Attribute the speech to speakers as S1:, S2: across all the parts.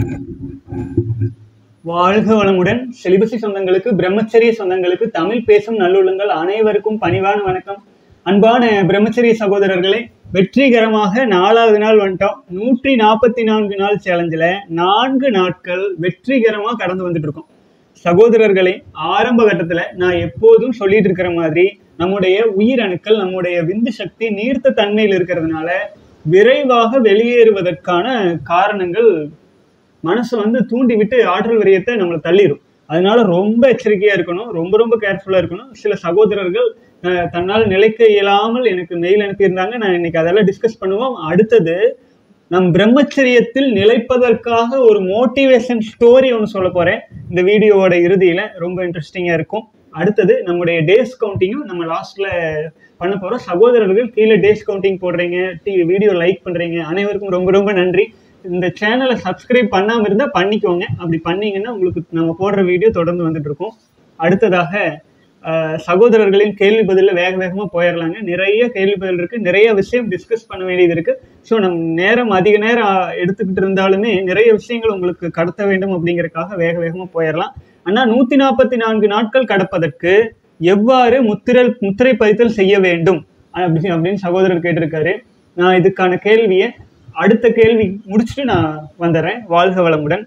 S1: வாழ்க வளமுடன் செலிபசி சொந்தங்களுக்கு பிரம்மச்சரிய சொந்தங்களுக்கு தமிழ் பேசும் நல்லுள்ளங்கள் அனைவருக்கும் பணிவான வணக்கம் அன்பான பிரம்மச்சரிய சகோதரர்களே வெற்றிகரமாக நாலாவது நாள் வந்துட்டோம் நூற்றி நாற்பத்தி நான்கு நாள் சேலஞ்சில் நான்கு நாட்கள் வெற்றிகரமாக கடந்து வந்துட்டு இருக்கோம் சகோதரர்களே ஆரம்ப கட்டத்தில் நான் எப்போதும் சொல்லிட்டு இருக்கிற மாதிரி நம்முடைய உயிரணுக்கள் நம்முடைய விந்து சக்தி நீர்த்த தன்மையில் இருக்கிறதுனால விரைவாக வெளியேறுவதற்கான காரணங்கள் மனசை வந்து தூண்டி விட்டு ஆற்றல் விரயத்தை நம்மளை தள்ளிடும் அதனால ரொம்ப எச்சரிக்கையா இருக்கணும் ரொம்ப ரொம்ப கேர்ஃபுல்லா இருக்கணும் சில சகோதரர்கள் அஹ், தன்னால் நிலைக்க இயலாமல் எனக்கு மெயில் அனுப்பியிருந்தாங்க நான் இன்னைக்கு அதெல்லாம் டிஸ்கஸ் பண்ணுவோம் அடுத்தது நம் பிரம்மச்சரியத்தில் நிலைப்பதற்காக ஒரு மோட்டிவேஷன் ஸ்டோரி ஒன்று சொல்ல போறேன் இந்த வீடியோவோட இறுதியில ரொம்ப இன்ட்ரெஸ்டிங்கா இருக்கும் அடுத்தது நம்முடைய டேஸ் கவுண்டிங்கும் நம்ம லாஸ்ட்ல பண்ண போறோம் சகோதரர்கள் கீழே டேஸ் கவுண்டிங் போடுறீங்க டிவி வீடியோ லைக் பண்றீங்க அனைவருக்கும் ரொம்ப ரொம்ப நன்றி இந்த சேனலை சப்ஸ்கிரைப் பண்ணாம இருந்தா பண்ணிக்கோங்க அப்படி பண்ணீங்கன்னா உங்களுக்கு நம்ம போடுற வீடியோ தொடர்ந்து வந்துட்டு இருக்கும் அடுத்ததாக அஹ், சகோதரர்களின் கேள்வி பதிலில் வேக வேகமாக போயிடலாங்க நிறைய கேள்வி பதில் இருக்கு நிறைய விஷயம் டிஸ்கஸ் பண்ண வேண்டியது இருக்கு ஸோ நம் நேரம் அதிக நேரம் அஹ், எடுத்துக்கிட்டு இருந்தாலுமே நிறைய விஷயங்கள் உங்களுக்கு கடத்த வேண்டும் அப்படிங்கறதுக்காக வேக வேகமாக போயிடலாம் அண்ணா நூத்தி நாற்பத்தி நான்கு நாட்கள் கடப்பதற்கு எவ்வாறு முத்திரல் முத்திரை பதித்தல் செய்ய வேண்டும் அப்படி அப்படின்னு சகோதரர் கேட்டிருக்காரு நான் இதுக்கான கேள்வியை அடுத்த கேள்வி முடிச்சுட்டு நான் வந்துடுறேன் வாழ்க வளமுடன்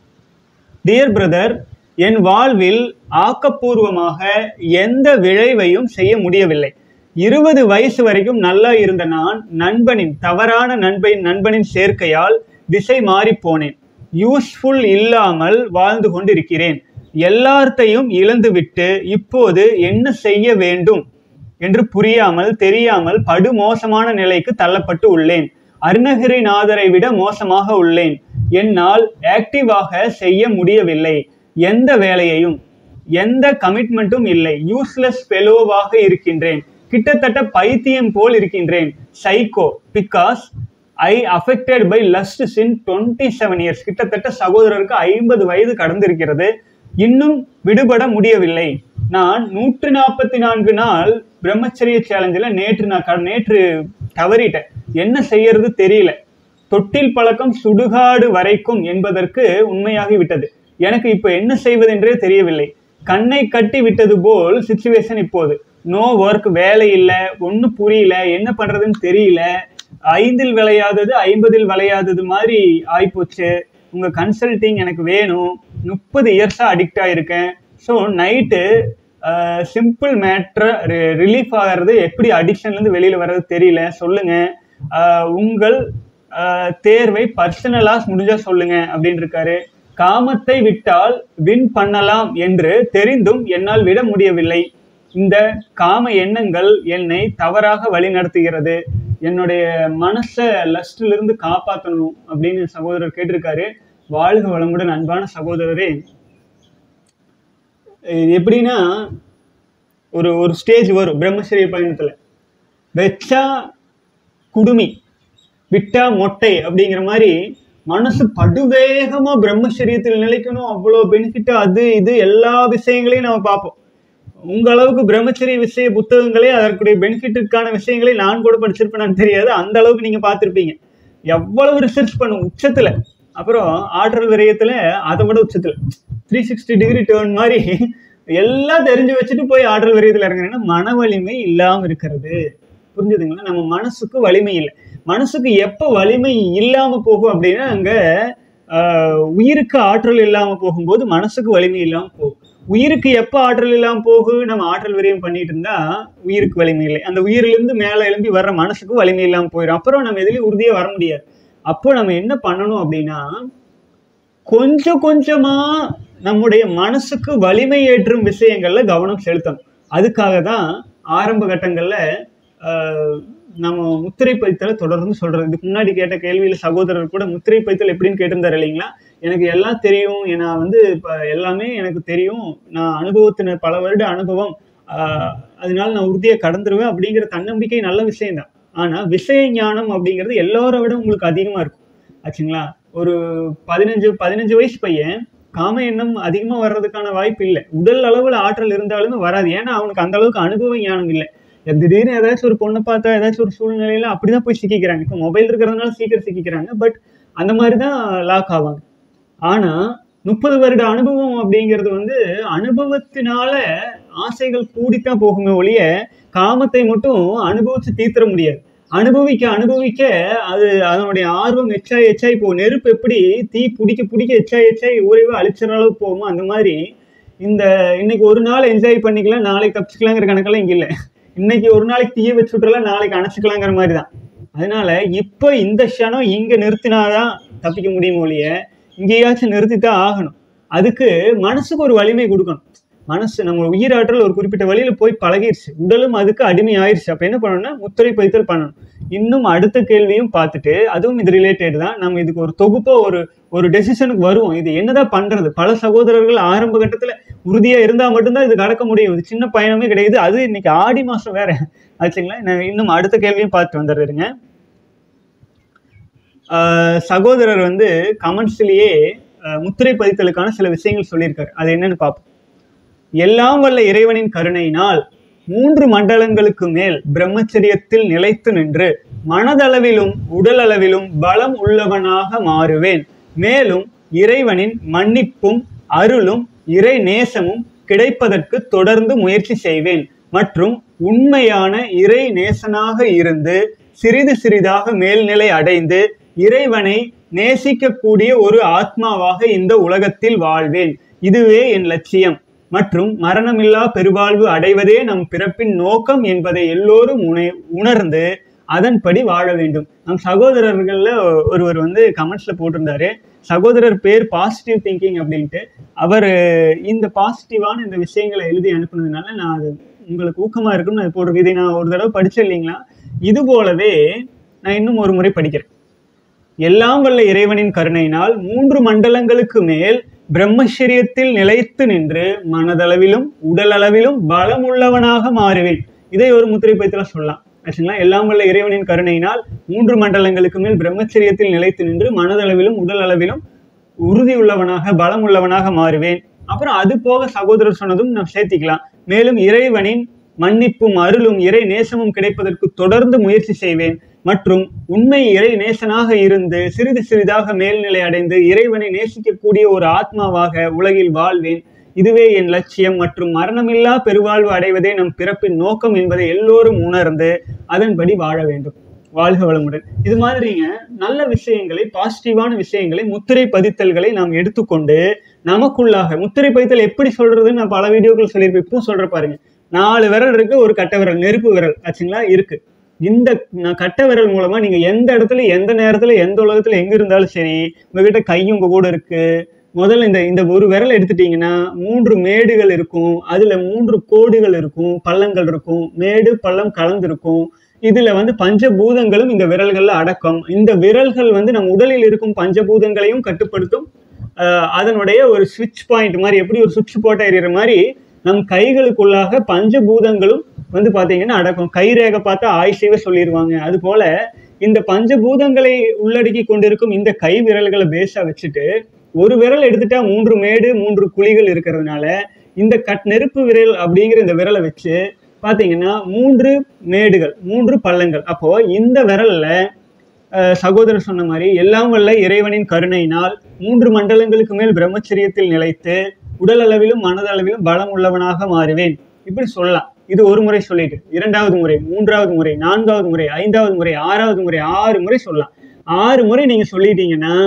S1: டியர் பிரதர் என் வாழ்வில் ஆக்கப்பூர்வமாக எந்த விளைவையும் செய்ய முடியவில்லை இருபது வயசு வரைக்கும் நல்லா இருந்த நான் நண்பனின் தவறான நண்பனின் நண்பனின் சேர்க்கையால் திசை மாறி போனேன் யூஸ்ஃபுல் இல்லாமல் வாழ்ந்து கொண்டிருக்கிறேன் எல்லாத்தையும் இழந்துவிட்டு இப்போது என்ன செய்ய வேண்டும் என்று புரியாமல் தெரியாமல் படு மோசமான நிலைக்கு தள்ளப்பட்டு உள்ளேன் அருணகிரிநாதரை விட மோசமாக உள்ளேன் என்னால் ஆக்டிவாக செய்ய முடியவில்லை எந்த வேலையையும் எந்த கமிட்மெண்ட்டும் இல்லை யூஸ்லெஸ் ஃபெலோவாக இருக்கின்றேன் கிட்டத்தட்ட பைத்தியம் போல் இருக்கின்றேன் psycho because I affected by lust sin twenty seven years கிட்டத்தட்ட சகோதரருக்கு ஐம்பது வயது கடந்திருக்கிறது இன்னும் விடுபட முடியவில்லை நான் நூற்று நாற்பத்தி நான்கு நாள் பிரம்மச்சரிய சேலஞ்சில் நேற்று நான் க- நேற்று தவறிட்டேன் என்ன செய்யறது தெரியல தொட்டில் பழக்கம் சுடுகாடு வரைக்கும் என்பதற்கு உண்மையாகி விட்டது எனக்கு இப்போ என்ன செய்வதென்றே தெரியவில்லை கண்ணை கட்டி விட்டது போல் சுச்சுவேஷன் இப்போது நோ ஒர்க் வேலை இல்லை ஒன்றும் புரியல என்ன பண்றதுன்னு தெரியல ஐந்தில் விளையாதது ஐம்பதில் விளையாதது மாதிரி ஆயிப்போச்சு உங்க கன்சல்டிங் எனக்கு வேணும் முப்பது இயர்ஸா அடிக்ட் ஆயிருக்கேன் so night simple matter relief ஆகிறது எப்படி அடிக்ஷன்லேருந்து வெளியில் வர்றது தெரியல சொல்லுங்க அஹ், உங்கள் அஹ், தேர்வை பர்சனலாக முடிஞ்சா சொல்லுங்க அப்படின்னு இருக்காரு காமத்தை விட்டால் வின் பண்ணலாம் என்று தெரிந்தும் என்னால் விட முடியவில்லை இந்த காம எண்ணங்கள் என்னை தவறாக வழிநடத்துகிறது என்னுடைய மனசை லஸ்ட்ல இருந்து காப்பாற்றணும் அப்படின்னு சகோதரர் கேட்டிருக்காரு வாழ்க வளமுடன் அன்பான சகோதரரே இது எப்படின்னா ஒரு ஒரு ஸ்டேஜ் வரும் பிரம்மச்சரிய பயணத்துல வெச்சா குடுமி விட்டா மொட்டை அப்படிங்கிற மாதிரி மனசு படுவேகமா பிரம்மச்சரியத்தில் நிலைக்கணும் அவ்வளோ பெனிஃபிட் அது இது எல்லா விஷயங்களையும் நம்ம பார்ப்போம் உங்க அளவுக்கு பிரம்மச்சரிய விஷய புத்தகங்களே அதற்குரிய பெனிஃபிட்டுக்கான விஷயங்களை நான் கூட படிச்சிருப்பேன்னு தெரியாது அந்த அளவுக்கு நீங்க பார்த்துருப்பீங்க எவ்வளவு ரிசர்ச் பண்ணும் உச்சத்துல அப்புறம் ஆற்றல் விரயத்துல அதை விட உச்சத்துல த்ரீ சிக்ஸ்டி டிகிரி டேர்ன் மாதிரி எல்லாம் தெரிஞ்சு வச்சுட்டு போய் ஆற்றல் விரயத்துல இறங்குறேன்னா மன வலிமை இல்லாம இருக்கிறது புரிஞ்சுதுங்களா நம்ம மனசுக்கு வலிமை இல்லை மனசுக்கு எப்போ வலிமை இல்லாம போகும் அப்படின்னா அங்க ஆஹ், உயிருக்கு ஆற்றல் இல்லாம போகும்போது மனசுக்கு வலிமை இல்லாம போகும் உயிருக்கு எப்போ ஆற்றல் இல்லாம போகும் நம்ம ஆற்றல் விரயம் பண்ணிட்டு இருந்தா உயிருக்கு வலிமை இல்லை அந்த உயிரிலிருந்து மேலே எழும்பி வர்ற மனசுக்கு வலிமை இல்லாம போயிடும் அப்புறம் நம்ம எதுலயும் உறுதியா வர முடியாது அப்போ நம்ம என்ன பண்ணணும் அப்படின்னா கொஞ்சம் கொஞ்சமா நம்முடைய மனசுக்கு வலிமை ஏற்றும் விஷயங்கள்ல கவனம் செலுத்தணும் அதுக்காக தான் ஆரம்ப கட்டங்கள்ல ஆஹ், நம்ம முத்திரை பதித்தலை தொடர்ந்து சொல்றது இதுக்கு முன்னாடி கேட்ட கேள்வியில சகோதரர் கூட முத்திரை பதித்தல் எப்படின்னு கேட்டிருந்தாரு இல்லைங்களா எனக்கு எல்லாம் தெரியும் நான் வந்து இப்ப எல்லாமே எனக்கு தெரியும் நான் அனுபவத்தின பல வருட அனுபவம் ஆஹ், அதனால நான் உறுதியை கடந்துருவேன் அப்படிங்கிற தன்னம்பிக்கை நல்ல விஷயம்தான் ஆனா விஷய ஞானம் அப்படிங்கிறது எல்லாரை விட உங்களுக்கு அதிகமா இருக்கும் ஆச்சுங்களா ஒரு பதினஞ்சு பதினஞ்சு வயசு பையன் காம எண்ணம் அதிகமா வர்றதுக்கான வாய்ப்பு இல்லை உடல் அளவுல ஆற்றல் இருந்தாலுமே வராது ஏன்னா அவனுக்கு அந்த அளவுக்கு அனுபவ ஞானம் இல்லை திடீர்னு ஏதாச்சும் ஒரு பொண்ணை பார்த்தா ஏதாச்சும் ஒரு சூழ்நிலையில அப்படிதான் போய் சிக்கிக்கிறாங்க இப்போ மொபைல் இருக்கிறதுனால சீக்கிரம் சிக்கிக்கிறாங்க பட் அந்த மாதிரி தான் லாக் ஆவாங்க ஆனா முப்பது வருட அனுபவம் அப்படிங்கிறது வந்து அனுபவத்தினால ஆசைகள் கூடித்தான் போகுமே ஒழிய காமத்தை மட்டும் அனுபவிச்சு தீர்த்திட முடியாது அனுபவிக்க அனுபவிக்க அது அதனுடைய ஆர்வம் எச்சாய் எச்சாய் போகும் நெருப்பு எப்படி தீ பிடிக்க பிடிக்க எச்சாய் எச்சாய் ஊரைவே அழிச்சிற அளவுக்கு போகுமோ அந்த மாதிரி இந்த இன்னைக்கு ஒரு நாள் என்ஜாய் பண்ணிக்கலாம் நாளைக்கு தப்பிச்சுக்கலாங்கிற கணக்கெல்லாம் இங்க இல்லை இன்னைக்கு ஒரு நாளைக்கு தீய வச்சு விட்டுறலாம் நாளைக்கு அணைச்சிக்கலாங்கிற மாதிரி தான் அதனால இப்போ இந்த க்ஷணம் இங்க நிறுத்தினாதான் தப்பிக்க முடியும் ஒழிய இங்கேயாச்சும் நிறுத்தித்தான் ஆகணும் அதுக்கு மனசுக்கு ஒரு வலிமை கொடுக்கணும் மனசு நம்ம உயிராற்றல் ஒரு குறிப்பிட்ட வழியில போய் பழகிருச்சு உடலும் அதுக்கு அடிமை ஆயிடுச்சு அப்ப என்ன பண்ணணும்னா முத்திரை பதித்தல் பண்ணணும் இன்னும் அடுத்த கேள்வியும் பார்த்துட்டு அதுவும் இது ரிலேட்டட் தான் நம்ம இதுக்கு ஒரு தொகுப்பா ஒரு ஒரு டெசிஷனுக்கு வருவோம் இது என்னதான் பண்றது பல சகோதரர்கள் ஆரம்ப கட்டத்துல உறுதியா இருந்தா மட்டும்தான் இது கடக்க முடியும் இது சின்ன பயணமே கிடையாது அது இன்னைக்கு ஆடி மாசம் வேற ஆச்சுங்களா நான் இன்னும் அடுத்த கேள்வியும் பார்த்து வந்துடுறேங்க ஆஹ் சகோதரர் வந்து கமெண்ட்ஸ்லயே முத்திரை பதித்தலுக்கான சில விஷயங்கள் சொல்லியிருக்காரு அது என்னன்னு பார்ப்போம் எல்லாம் வல்ல இறைவனின் கருணையினால் மூன்று மண்டலங்களுக்கு மேல் பிரம்மச்சரியத்தில் நிலைத்து நின்று மனதளவிலும் உடல் அளவிலும் பலம் உள்ளவனாக மாறுவேன் மேலும் இறைவனின் மன்னிப்பும் அருளும் இறை நேசமும் கிடைப்பதற்கு தொடர்ந்து முயற்சி செய்வேன் மற்றும் உண்மையான இறை நேசனாக இருந்து சிறிது சிறிதாக மேல்நிலை அடைந்து இறைவனை நேசிக்கக்கூடிய ஒரு ஆத்மாவாக இந்த உலகத்தில் வாழ்வேன் இதுவே என் லட்சியம் மற்றும் மரணமில்லா பெருவாழ்வு அடைவதே நம் பிறப்பின் நோக்கம் என்பதை எல்லோரும் உணை உணர்ந்து அதன்படி வாழ வேண்டும் நம் சகோதரர்கள்ல ஒருவர் வந்து கமெண்ட்ஸ்ல போட்டிருந்தாரு சகோதரர் பேர் பாசிட்டிவ் திங்கிங் அப்படின்ட்டு அவர் இந்த பாசிட்டிவான இந்த விஷயங்களை எழுதி அனுப்புனதுனால நான் அது உங்களுக்கு ஊக்கமா இருக்குன்னு அது போட்டிருக்கேன் இதை நான் ஒரு தடவை படிச்சேன் இல்லைங்களா இது போலவே நான் இன்னும் ஒரு முறை படிக்கிறேன் எல்லாம் வல்ல இறைவனின் கருணையினால் மூன்று மண்டலங்களுக்கு மேல் பிரம்மச்சரியத்தில் நிலைத்து நின்று மனதளவிலும் உடல் அளவிலும் பலமுள்ளவனாக மாறுவேன் இதை ஒரு முத்திரை பைத்தல சொல்லலாம் ஆச்சுங்களா எல்லாம் வல்ல இறைவனின் கருணையினால் மூன்று மண்டலங்களுக்கு மேல் பிரம்மச்சரியத்தில் நிலைத்து நின்று மனதளவிலும் உடல் அளவிலும் உறுதி உள்ளவனாக பலம் உள்ளவனாக மாறுவேன் அப்புறம் அது போக சகோதரர் சொன்னதும் நாம் சேர்த்திக்கலாம் மேலும் இறைவனின் மன்னிப்பும் அருளும் இறை நேசமும் கிடைப்பதற்கு தொடர்ந்து முயற்சி செய்வேன் மற்றும் உண்மை இறை நேசனாக இருந்து சிறிது சிறிதாக மேல்நிலை அடைந்து இறைவனை நேசிக்கக்கூடிய ஒரு ஆத்மாவாக உலகில் வாழ்வேன் இதுவே என் லட்சியம் மற்றும் மரணமில்லா பெருவாழ்வு அடைவதே நம் பிறப்பின் நோக்கம் என்பதை எல்லோரும் உணர்ந்து அதன்படி வாழ வேண்டும் வாழ்க வளமுடன் இது மாதிரிங்க நல்ல விஷயங்களை பாசிட்டிவான விஷயங்களை முத்திரை பதித்தல்களை நாம் எடுத்துக்கொண்டு நமக்குள்ளாக முத்திரை பதித்தல் எப்படி சொல்றதுன்னு நான் பல வீடியோக்கள் சொல்லியிருப்பேன் இப்போ சொல்ற பாருங்க நாலு விரல் இருக்கு ஒரு கட்டை விரல் நெருப்பு விரல் ஆச்சுங்களா இருக்கு இந்த ந- கட்டை விரல் மூலமா நீங்க எந்த இடத்துல எந்த நேரத்துல எந்த உலகத்துல எங்க இருந்தாலும் சரி உங்ககிட்ட கையும் உங்க கூட இருக்கு முதல்ல இந்த இந்த ஒரு விரல் எடுத்துட்டீங்கன்னா மூன்று மேடுகள் இருக்கும் அதுல மூன்று கோடுகள் இருக்கும் பள்ளங்கள் இருக்கும் மேடு பள்ளம் கலந்திருக்கும் இதுல வந்து பஞ்சபூதங்களும் இந்த விரல்கள்ல அடக்கம் இந்த விரல்கள் வந்து நம்ம உடலில் இருக்கும் பஞ்சபூதங்களையும் கட்டுப்படுத்தும் ஆஹ் அதனுடைய ஒரு சுவிட்ச் பாயிண்ட் மாதிரி எப்படி ஒரு சுவிட்ச் போட்ட எறிகிற மாதிரி நம் கைகளுக்குள்ளாக பஞ்சபூதங்களும் வந்து பாத்தீங்கன்னா அடக்கம் கைரேகை பார்த்தா ஆயுஷைவே சொல்லிடுவாங்க அது போல இந்த பஞ்சபூதங்களை உள்ளடக்கி கொண்டிருக்கும் இந்த கை விரல்களை பேஸா வச்சுட்டு ஒரு விரல் எடுத்துட்டா மூன்று மேடு மூன்று குழிகள் இருக்கிறதுனால இந்த கட் நெருப்பு விரல் அப்படிங்கிற இந்த விரலை வச்சு பாத்தீங்கன்னா மூன்று மேடுகள் மூன்று பள்ளங்கள் அப்போ இந்த விரல்ல அஹ், சகோதரர் சொன்ன மாதிரி எல்லாம் வல்ல இறைவனின் கருணையினால் மூன்று மண்டலங்களுக்கு மேல் பிரம்மச்சரியத்தில் நிலைத்து உடல் அளவிலும் மனதளவிலும் பலம் உள்ளவனாக மாறுவேன் இப்படி சொல்லலாம் இது ஒரு முறை சொல்லிட்டு இரண்டாவது முறை மூன்றாவது முறை நான்காவது முறை ஐந்தாவது முறை ஆறாவது முறை ஆறு முறை சொல்லலாம் ஆறு முறை நீங்க சொல்லிட்டீங்கன்னா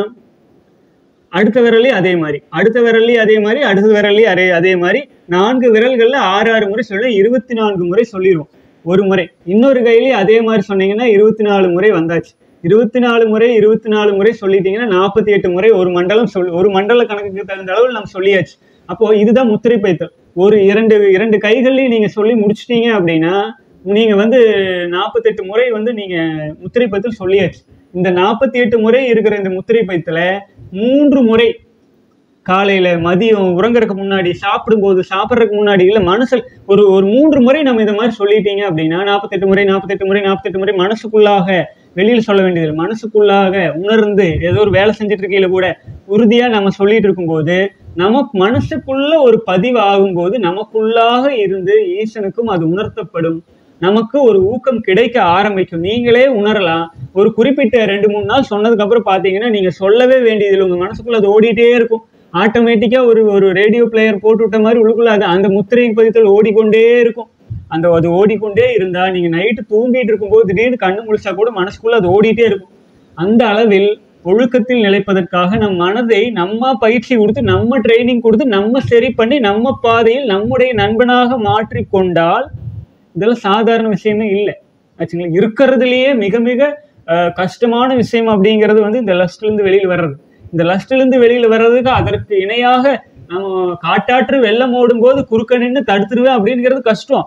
S1: அடுத்த விரல்லையும் அதே மாதிரி அடுத்த விரல்லையும் அதே மாதிரி அடுத்த விரல்லையும் அதே அதே மாதிரி நான்கு விரல்கள்ல ஆறு ஆறு முறை சொல்ல இருபத்தி நான்கு முறை சொல்லிடுவோம் ஒரு முறை இன்னொரு கையிலயும் அதே மாதிரி சொன்னீங்கன்னா இருபத்தி நாலு முறை வந்தாச்சு இருபத்தி நாலு முறை இருபத்தி நாலு முறை சொல்லிட்டீங்கன்னா நாற்பத்தி எட்டு முறை ஒரு மண்டலம் சொல் ஒரு மண்டல கணக்குக்கு தகுந்த அளவில் நம்ம சொல்லியாச்சு அப்போ இதுதான் முத்திரை பைத்தல் ஒரு இரண்டு இரண்டு கைகள்லையும் நீங்க சொல்லி முடிச்சிட்டீங்க அப்படின்னா நீங்க வந்து நாற்பத்தெட்டு முறை வந்து நீங்க முத்திரை பைத்தல் சொல்லியாச்சு இந்த நாற்பத்தி எட்டு முறை இருக்கிற இந்த முத்திரை பைத்தல மூன்று முறை காலையில மதியம் உறங்குறதுக்கு முன்னாடி சாப்பிடும்போது சாப்பிட்றதுக்கு முன்னாடி இல்ல மனசுல ஒரு ஒரு மூன்று முறை நம்ம இந்த மாதிரி சொல்லிட்டீங்க அப்படின்னா நாற்பத்தெட்டு முறை நாற்பத்தெட்டு முறை நாற்பத்தெட்டு முறை மனசுக்குள்ளாக வெளியில் சொல்ல வேண்டியது இல்லை. மனசுக்குள்ளாக உணர்ந்து ஏதோ ஒரு வேலை செஞ்சுட்டு இருக்கையில கூட உறுதியா நம்ம சொல்லிட்டு இருக்கும்போது நம்ம மனசுக்குள்ள ஒரு பதிவு ஆகும்போது நமக்குள்ளாக இருந்து ஈசனுக்கும் அது உணர்த்தப்படும் நமக்கு ஒரு ஊக்கம் கிடைக்க ஆரம்பிக்கும் நீங்களே உணரலாம் ஒரு குறிப்பிட்ட ரெண்டு மூணு நாள் சொன்னதுக்கு அப்புறம் பார்த்தீங்கன்னா நீங்க சொல்லவே வேண்டியதில்லை உங்க மனசுக்குள்ள அது ஓடிட்டே இருக்கும் ஆட்டோமேட்டிக்கா ஒரு ஒரு ரேடியோ பிளேயர் போட்டு விட்ட மாதிரி உள்ளுக்குள்ள அது அந்த முத்திரை பதித்தல் ஓடிக்கொண்டே இருக்கும் அந்த அது ஓடிக்கொண்டே இருந்தா நீங்க நைட்டு தூங்கிட்டு இருக்கும்போது திடீர்னு கண்ணு முழிச்சா கூட மனசுக்குள்ள அது ஓடிட்டே இருக்கும் அந்த அளவில் ஒழுக்கத்தில் நிலைப்பதற்காக நம் மனதை நம்ம பயிற்சி கொடுத்து நம்ம ட்ரைனிங் கொடுத்து நம்ம சரி பண்ணி நம்ம பாதையில் நம்முடைய நண்பனாக மாற்றி கொண்டால் இதெல்லாம் சாதாரண விஷயமே இல்லை ஆச்சுங்களா இருக்கிறதுலயே மிக மிக அஹ், கஷ்டமான விஷயம் அப்படிங்கிறது வந்து இந்த லஸ்ட்ல இருந்து வெளியில் வர்றது இந்த லஸ்ட்ல இருந்து வெளியில வர்றதுக்கு அதற்கு இணையாக நம்ம காட்டாற்று வெள்ளம் ஓடும் போது குறுக்க நின்று தடுத்துருவேன் அப்படிங்கிறது கஷ்டம்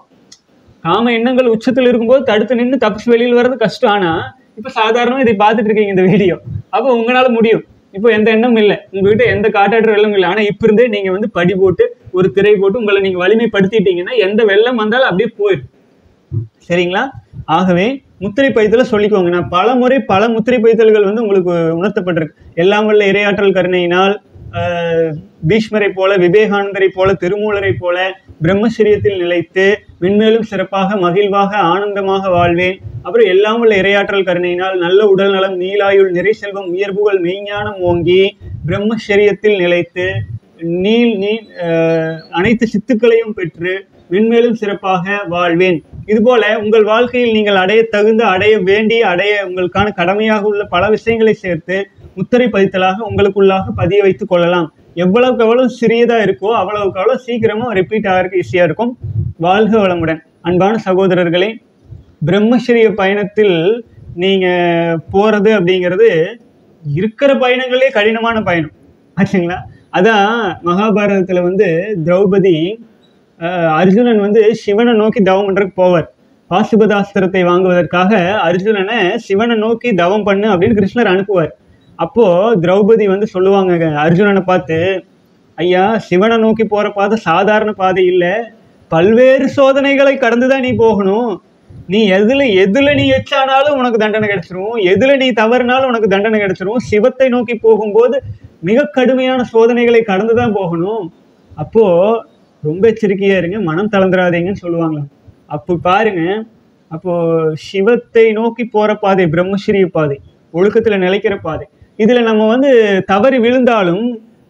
S1: காம எண்ணங்கள் உச்சத்தில் இருக்கும்போது தடுத்து நின்று தப்பிச்சு வெளியில் வர்றது கஷ்டம் ஆனா இப்ப சாதாரணமா இதை பார்த்துட்டு இருக்கீங்க இந்த வீடியோ அப்போ உங்களால முடியும் இப்போ எந்த எண்ணமும் இல்லை உங்ககிட்ட எந்த காட்டாற்று வெள்ளமும் இல்லை ஆனா இப்ப இருந்தே நீங்க வந்து படி போட்டு ஒரு திரை போட்டு உங்களை நீங்க வலிமைப்படுத்திட்டீங்கன்னா எந்த வெள்ளம் வந்தாலும் அப்படியே போயிடும் சரிங்களா ஆகவே முத்திரை பைத்தல சொல்லிக்கோங்க நான் பல முறை பல முத்திரை பைத்தல்கள் வந்து உங்களுக்கு உணர்த்தப்பட்டிருக்கு எல்லாம் வல்ல இரையாற்றல் கருணையினால் ஆஹ், பீஷ்மரை போல விவேகானந்தரை போல திருமூலரை போல பிரம்மச்சரியத்தில் நிலைத்து மென்மேலும் சிறப்பாக மகிழ்வாக ஆனந்தமாக வாழ்வேன் அப்புறம் எல்லாம் உள்ள இரையாற்றல் கருணையினால் நல்ல உடல் நலம் நீலாயுள் நிறை செல்வம் உயர்வுகள் மெய்ஞானம் ஓங்கி பிரம்மச்சரியத்தில் நிலைத்து நீள் நீ ஆஹ், அனைத்து சித்துக்களையும் பெற்று மென்மேலும் சிறப்பாக வாழ்வேன் இதுபோல உங்கள் வாழ்க்கையில் நீங்கள் அடைய தகுந்த அடைய வேண்டிய அடைய உங்களுக்கான கடமையாக உள்ள பல விஷயங்களை சேர்த்து முத்திரை பதித்தலாக உங்களுக்குள்ளாக பதிய வைத்துக் கொள்ளலாம் எவ்வளவுக்கு எவ்வளவு சிறியதா இருக்கோ அவ்வளவுக்கு அவ்வளவு சீக்கிரமா ரிப்பீட் ஆகிறதுக்கு ஈஸியா இருக்கும் வாழ்க வளமுடன் அன்பான சகோதரர்களே பிரம்மச்சரிய பயணத்தில் நீங்க போறது அப்படிங்கிறது இருக்கிற பயணங்களே கடினமான பயணம் ஆச்சுங்களா அதான் மகாபாரதத்துல வந்து திரௌபதி அஹ், அர்ஜுனன் வந்து சிவனை நோக்கி தவம் பண்றதுக்கு போவார் பாசுபதாஸ்திரத்தை வாங்குவதற்காக அர்ஜுனனை சிவனை நோக்கி தவம் பண்ணு அப்படின்னு கிருஷ்ணர் அனுப்புவார் அப்போ திரௌபதி வந்து சொல்லுவாங்க அர்ஜுனனை பார்த்து ஐயா சிவனை நோக்கி போற பாதை சாதாரண பாதை இல்லை பல்வேறு சோதனைகளை கடந்துதான் நீ போகணும் நீ எதுல எதுல நீ எச்சானாலும் உனக்கு தண்டனை கிடைச்சிரும் எதுல நீ தவறுனாலும் உனக்கு தண்டனை கிடைச்சிரும் சிவத்தை நோக்கி போகும்போது மிக கடுமையான சோதனைகளை கடந்துதான் போகணும் அப்போ ரொம்ப எச்சரிக்கையா இருங்க மனம் தளர்ந்துடாதீங்கன்னு சொல்லுவாங்களாம் அப்போ பாருங்க அப்போ சிவத்தை நோக்கி போற பாதை பிரம்மஸ்ரீ பாதை ஒழுக்கத்துல நிலைக்கிற பாதை இதுல நம்ம வந்து தவறி விழுந்தாலும்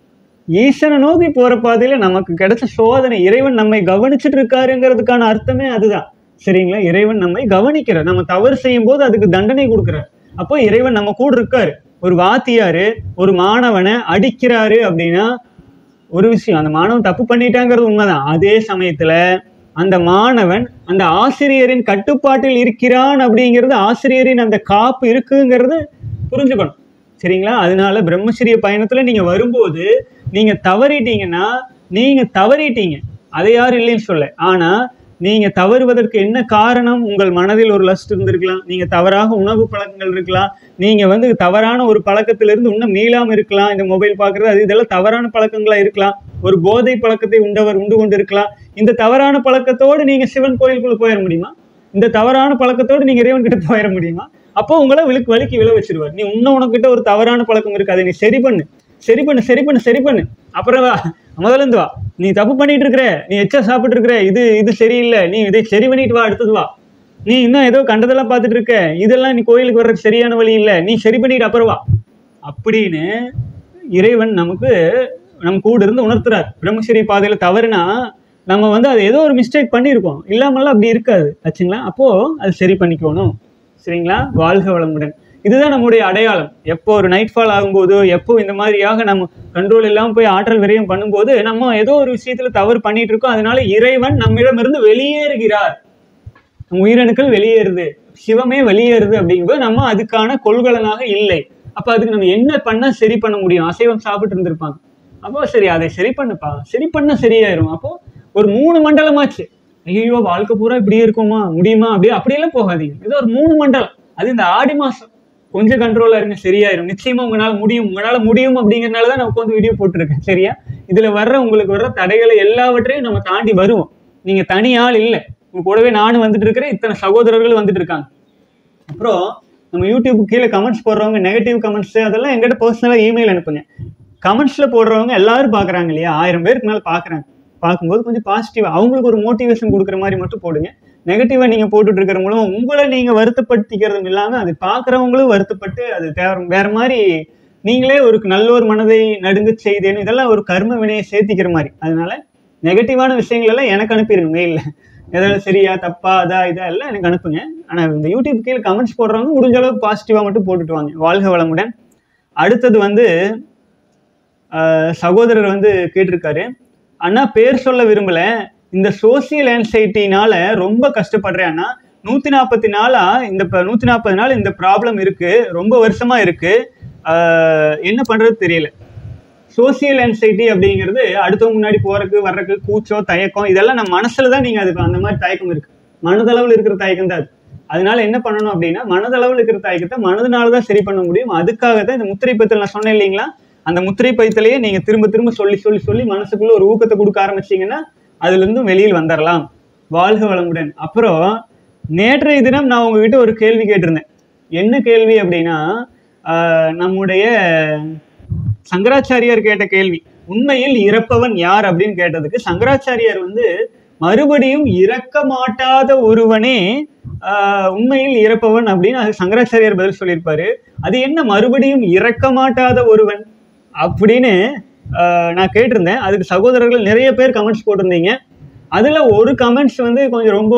S1: ஈசனை நோக்கி போற பாதையில நமக்கு கிடைச்ச சோதனை இறைவன் நம்மை கவனிச்சுட்டு இருக்காருங்கிறதுக்கான அர்த்தமே அதுதான் சரிங்களா இறைவன் நம்மை கவனிக்கிறார் நம்ம தவறு செய்யும் போது அதுக்கு தண்டனை கொடுக்கிறார் அப்போ இறைவன் நம்ம கூட இருக்காரு ஒரு வாத்தியாரு ஒரு மாணவனை அடிக்கிறாரு அப்படின்னா ஒரு விஷயம் அந்த மாணவன் தப்பு பண்ணிட்டாங்கிறது உண்மைதான் அதே சமயத்துல அந்த மாணவன் அந்த ஆசிரியரின் கட்டுப்பாட்டில் இருக்கிறான் அப்படிங்கிறது ஆசிரியரின் அந்த காப்பு இருக்குங்கிறது புரிஞ்சுக்கணும் சரிங்களா அதனால பிரம்மச்சரிய பயணத்துல நீங்க வரும்போது நீங்க தவறிட்டீங்கன்னா நீங்க தவறிட்டீங்க அதை யாரும் இல்லைன்னு சொல்ல ஆனா நீங்க தவறுவதற்கு என்ன காரணம் உங்கள் மனதில் ஒரு லஸ்ட் இருந்திருக்கலாம் நீங்க தவறாக உணவு பழக்கங்கள் இருக்கலாம் நீங்க வந்து தவறான ஒரு பழக்கத்திலிருந்து இன்னும் மீளாம இருக்கலாம் இந்த மொபைல் பார்க்கறது அது இதெல்லாம் தவறான பழக்கங்களா இருக்கலாம் ஒரு போதை பழக்கத்தை உண்டவர் உண்டு கொண்டு இருக்கலாம் இந்த தவறான பழக்கத்தோடு நீங்க சிவன் கோயிலுக்குள்ள போயிட முடியுமா இந்த தவறான பழக்கத்தோடு நீங்க இறைவன் கிட்ட போயிட முடியுமா அப்போ உங்களை விழுக்கு வலிக்கு விழ வச்சிருவார் நீ இன்னும் உனக்கிட்ட ஒரு தவறான பழக்கம் இருக்கு அதை நீ சரி பண்ணு சரி பண்ணு சரி பண்ணு சரி பண்ணு அப்புறம் வா முதல்ல இருந்து வா நீ தப்பு பண்ணிட்டு இருக்கிற நீ எச்சா சாப்பிட்டு இருக்கிற இது இது சரியில்லை நீ இதை சரி பண்ணிட்டு வா அடுத்தது வா நீ இன்னும் ஏதோ கண்டதெல்லாம் பார்த்துட்டு இருக்க இதெல்லாம் நீ கோயிலுக்கு வர்றதுக்கு சரியான வழி இல்லை நீ சரி பண்ணிட்டு அப்புறம் வா அப்படின்னு இறைவன் நமக்கு நம்ம கூட இருந்து உணர்த்துறார் பிரம்மச்சரிய பாதையில தவறுனா நம்ம வந்து அது ஏதோ ஒரு மிஸ்டேக் பண்ணியிருக்கோம் இல்லாமலாம் அப்படி இருக்காது ஆச்சுங்களா அப்போ அது சரி பண்ணிக்கணும் சரிங்களா வாழ்க வளமுடன் இதுதான் நம்முடைய அடையாளம் எப்போ ஒரு நைட் ஃபால் ஆகும்போதோ எப்போ இந்த மாதிரியாக நம்ம கண்ட்ரோல் இல்லாமல் போய் ஆற்றல் விரயம் பண்ணும்போது நம்ம ஏதோ ஒரு விஷயத்துல தவறு பண்ணிட்டு இருக்கோம் அதனால இறைவன் நம்மிடமிருந்து வெளியேறுகிறார் நம்ம உயிரணுக்கள் வெளியேறுது சிவமே வெளியேறுது அப்படிங்கும்போது நம்ம அதுக்கான கொள்கலனாக இல்லை அப்ப அதுக்கு நம்ம என்ன பண்ணா சரி பண்ண முடியும் அசைவம் சாப்பிட்டு இருந்திருப்பாங்க அப்போ சரி அதை சரி பண்ணுப்பா சரி பண்ண சரியாயிரும் அப்போ ஒரு மூணு மண்டலமாச்சு ஐயோ வாழ்க்கை பூரா இப்படியே இருக்குமா முடியுமா அப்படியே அப்படியெல்லாம் போகாதீங்க இது ஒரு மூணு மண்டலம் அது இந்த ஆடி மாசம் கொஞ்சம் கண்ட்ரோலா இருங்க சரியாயிரும் நிச்சயமா உங்களால முடியும் உங்களால முடியும் அப்படிங்கறதுனால தான் நான் உட்காந்து வீடியோ போட்டிருக்கேன் சரியா இதுல வர்ற உங்களுக்கு வர்ற தடைகளை எல்லாவற்றையும் நம்ம தாண்டி வருவோம் நீங்க தனி ஆள் இல்லை உங்க கூடவே நானும் வந்துட்டு இருக்கிறேன் இத்தனை சகோதரர்கள் வந்துட்டு இருக்காங்க அப்புறம் நம்ம யூடியூப் கீழே கமெண்ட்ஸ் போடுறவங்க நெகட்டிவ் கமெண்ட்ஸ் அதெல்லாம் எங்கிட்ட பர்சனலாக இமெயில் அனுப்புங்க கமெண்ட்ஸ்ல போடுறவங்க எல்லாரும் பார்க்குறாங்க இல்லையா ஆயிரம் பேருக்கு மேலே பார்க்குறாங்க பார்க்கும்போது கொஞ்சம் பாசிட்டிவ் அவங்களுக்கு ஒரு மோட்டிவேஷன் கொடுக்குற மாதிரி மட்டும் போடுங்க நெகட்டிவா நீங்க போட்டுட்டு இருக்கிற மூலமா உங்களை நீங்க வருத்தப்படுத்திக்கிறதும் இல்லாம அது பார்க்கறவங்களும் வருத்தப்பட்டு அது தேவை வேற மாதிரி நீங்களே ஒரு நல்லோர் மனதை நடுங்க செய்தேன்னு இதெல்லாம் ஒரு கர்ம வினையை சேர்த்திக்கிற மாதிரி அதனால நெகட்டிவான விஷயங்கள் எல்லாம் எனக்கு அனுப்பிடுங்க மெயிலில் ஏதாவது சரியா தப்பா அதா இதா எல்லாம் எனக்கு அனுப்புங்க ஆனா இந்த யூடியூப் கீழே கமெண்ட்ஸ் போடுறவங்க முடிஞ்ச அளவுக்கு பாசிட்டிவா மட்டும் போட்டுட்டு வாங்க வாழ்க வளமுடன் அடுத்தது வந்து ஆஹ், சகோதரர் வந்து கேட்டிருக்காரு அண்ணா பேர் சொல்ல விரும்பல இந்த சோசியல் ஆன்சைட்டினால ரொம்ப கஷ்டப்படுறேன் அண்ணா நூத்தி நாற்பத்தி நாளா இந்த ப- நூத்தி நாற்பது நாள் இந்த ப்ராப்ளம் இருக்கு ரொம்ப வருஷமா இருக்கு ஆஹ், என்ன பண்றது தெரியல சோசியல் ஆன்சைட்டி அப்படிங்கிறது அடுத்தவங்க முன்னாடி போறதுக்கு வர்றதுக்கு கூச்சம் தயக்கம் இதெல்லாம் நம்ம மனசுல தான் நீங்க அதுக்கு அந்த மாதிரி தயக்கம் இருக்கு மனதளவில் இருக்கிற தயக்கம் தான் அது அதனால என்ன பண்ணணும் அப்படின்னா மனதளவில் இருக்கிற தயக்கத்தை மனதனால தான் சரி பண்ண முடியும் அதுக்காக தான் இந்த முத்திரை பைத்தல் நான் சொன்னேன் இல்லைங்களா அந்த முத்திரை பைத்தலையே நீங்க திரும்ப திரும்ப சொல்லி சொல்லி சொல்லி மனசுக்குள்ள ஒரு ஊக்கத்தை கொடுக்க ஆரம்பிச்சீங்கன்னா அதுல இருந்தும் வெளியில் வந்துடலாம் வாழ்க வளமுடன் அப்புறம் நேற்றைய தினம் நான் உங்ககிட்ட ஒரு கேள்வி கேட்டிருந்தேன் என்ன கேள்வி அப்படின்னா ஆஹ், நம்முடைய சங்கராச்சாரியார் கேட்ட கேள்வி உண்மையில் இறப்பவன் யார் அப்படின்னு கேட்டதுக்கு சங்கராச்சாரியார் வந்து மறுபடியும் இறக்க மாட்டாத ஒருவனே ஆஹ், உண்மையில் இறப்பவன் அப்படின்னு அது சங்கராச்சாரியார் பதில் சொல்லியிருப்பாரு அது என்ன மறுபடியும் இறக்க மாட்டாத ஒருவன் அப்படின்னு ஆஹ், நான் கேட்டிருந்தேன் அதுக்கு சகோதரர்கள் நிறைய பேர் கமெண்ட்ஸ் போட்டிருந்தீங்க அதுல ஒரு கமெண்ட்ஸ் வந்து கொஞ்சம் ரொம்ப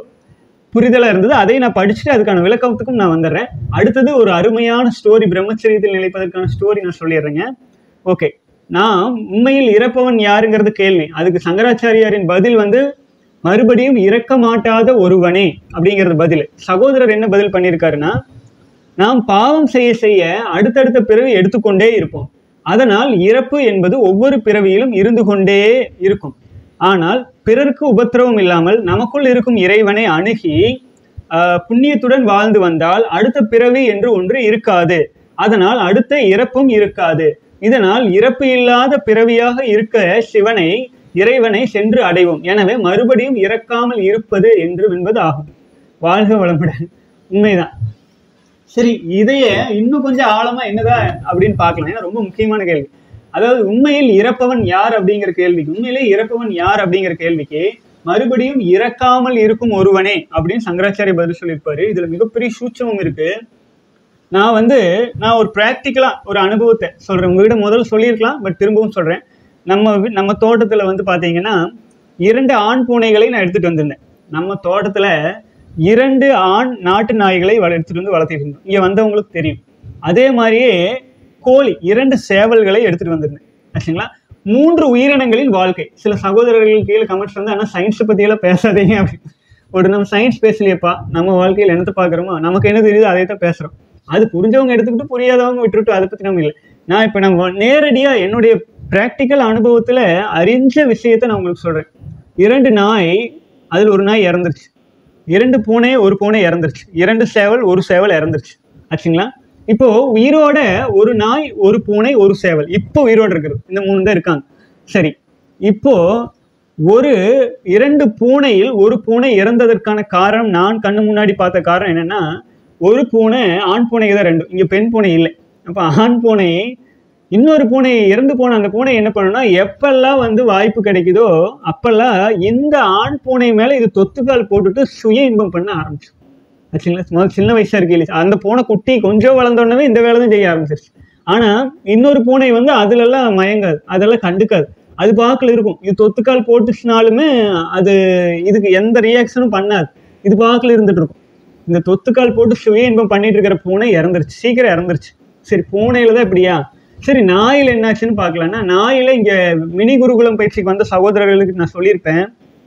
S1: புரிதலா இருந்தது அதை நான் படிச்சுட்டு அதுக்கான விளக்கத்துக்கும் நான் வந்துடுறேன் அடுத்தது ஒரு அருமையான ஸ்டோரி பிரம்மச்சரியத்தில் நிலைப்பதற்கான ஸ்டோரி நான் சொல்லிடுறேங்க ஓகே நான் உண்மையில் இறப்பவன் யாருங்கிறது கேள்வி அதுக்கு சங்கராச்சாரியாரின் பதில் வந்து மறுபடியும் இறக்க மாட்டாத ஒருவனே அப்படிங்கிறது பதில் சகோதரர் என்ன பதில் பண்ணியிருக்காருன்னா நாம் பாவம் செய்ய செய்ய அடுத்தடுத்த பிறவி எடுத்துக்கொண்டே இருப்போம் அதனால் இறப்பு என்பது ஒவ்வொரு பிறவியிலும் இருந்து கொண்டே இருக்கும் ஆனால் பிறருக்கு உபத்திரவம் இல்லாமல் நமக்குள் இருக்கும் இறைவனை அணுகி ஆஹ், புண்ணியத்துடன் வாழ்ந்து வந்தால் அடுத்த பிறவி என்று ஒன்று இருக்காது அதனால் அடுத்த இறப்பும் இருக்காது இதனால் இறப்பு இல்லாத பிறவியாக இருக்க சிவனை இறைவனை சென்று அடைவோம் எனவே மறுபடியும் இறக்காமல் இருப்பது என்று என்பது ஆகும் வாழ்க வளமுடன் உண்மைதான் சரி இதைய இன்னும் கொஞ்சம் ஆழமா என்னதான் அப்படின்னு பார்க்கலாம் ஏன்னா ரொம்ப முக்கியமான கேள்வி அதாவது உண்மையில் இறப்பவன் யார் அப்படிங்கிற கேள்விக்கு உண்மையிலே இறப்பவன் யார் அப்படிங்கிற கேள்விக்கு மறுபடியும் இறக்காமல் இருக்கும் ஒருவனே அப்படின்னு சங்கராச்சாரிய பதில் சொல்லியிருப்பாரு இதுல மிகப்பெரிய சூட்சமும் இருக்கு நான் வந்து நான் ஒரு ப்ராக்டிக்கலா ஒரு அனுபவத்தை சொல்றேன் உங்ககிட்ட முதல்ல சொல்லியிருக்கலாம் பட் திரும்பவும் சொல்றேன் நம்ம வீ- நம்ம தோட்டத்துல வந்து பாத்தீங்கன்னா இரண்டு ஆண் பூனைகளை நான் எடுத்துட்டு வந்திருந்தேன் நம்ம தோட்டத்துல இரண்டு ஆண் நாட்டு நாய்களை வள- எடுத்துட்டு வந்து வளர்த்திட்டு இருந்தோம் இங்க வந்தவங்களுக்கு தெரியும் அதே மாதிரியே கோழி இரண்டு சேவல்களை எடுத்துட்டு வந்திருந்தேன் ஆச்சுங்களா மூன்று உயிரினங்களின் வாழ்க்கை சில சகோதரர்கள் கீழே கமெண்ட்ஸ் வந்து ஆனால் சயின்ஸை பற்றியெல்லாம் பேசாதீங்க அப்படின்னு ஒரு நம்ம சயின்ஸ் பேசலையப்பா நம்ம வாழ்க்கையில் என்னத்தை பார்க்குறோமோ நமக்கு என்ன தெரியுதோ அதை தான் பேசுகிறோம் அது புரிஞ்சவங்க எடுத்துக்கிட்டு புரியாதவங்க விட்டுட்டு அதை பற்றி நம்ம இல்லை நான் இப்போ நம்ம நேரடியாக என்னுடைய ப்ராக்டிக்கல் அனுபவத்தில் அறிஞ்ச விஷயத்தை நான் உங்களுக்கு சொல்கிறேன் இரண்டு நாய் அதில் ஒரு நாய் இறந்துருச்சு இரண்டு பூனை ஒரு பூனை இறந்துருச்சு இரண்டு சேவல் ஒரு சேவல் இறந்துருச்சு ஆச்சுங்களா இப்போ உயிரோட ஒரு நாய் ஒரு பூனை ஒரு சேவல் இப்போ உயிரோட இருக்கிறது இந்த மூணு தான் இருக்காங்க சரி இப்போ ஒரு இரண்டு பூனையில் ஒரு பூனை இறந்ததற்கான காரணம் நான் கண்ணு முன்னாடி பார்த்த காரணம் என்னன்னா ஒரு பூனை ஆண் பூனை தான் ரெண்டு இங்க பெண் பூனை இல்லை அப்ப ஆண் பூனை இன்னொரு பூனை இறந்து போன அந்த பூனை என்ன பண்ணுன்னா எப்பெல்லாம் வந்து வாய்ப்பு கிடைக்குதோ அப்பெல்லாம் இந்த ஆண் பூனை மேல இது தொத்துக்கால் போட்டுட்டு சுய இன்பம் பண்ண ஆரம்பிச்சு ஆச்சுங்களா முதல்ல சின்ன வயசா இருக்கு அந்த பூனை குட்டி கொஞ்சம் வளர்ந்தோடனே இந்த வேலை தான் செய்ய ஆரம்பிச்சிருச்சு ஆனா இன்னொரு பூனை வந்து அதுல எல்லாம் மயங்காது அதெல்லாம் கண்டுக்காது அது பாக்கில் இருக்கும் இது தொத்துக்கால் போட்டுச்சுனாலுமே அது இதுக்கு எந்த ரியாக்ஷனும் பண்ணாது இது பாக்கில் இருந்துட்டு இருக்கும் இந்த தொத்துக்கால் போட்டு சுய இன்பம் பண்ணிட்டு இருக்கிற பூனை இறந்துருச்சு சீக்கிரம் இறந்துருச்சு சரி பூனையில தான் இப்படியா சரி நாயில் என்னாச்சுன்னு பார்க்கலாம்னா நாயில இங்க மினி குருகுலம் பயிற்சிக்கு வந்த சகோதரர்களுக்கு நான் சொல்லியிருப்பேன்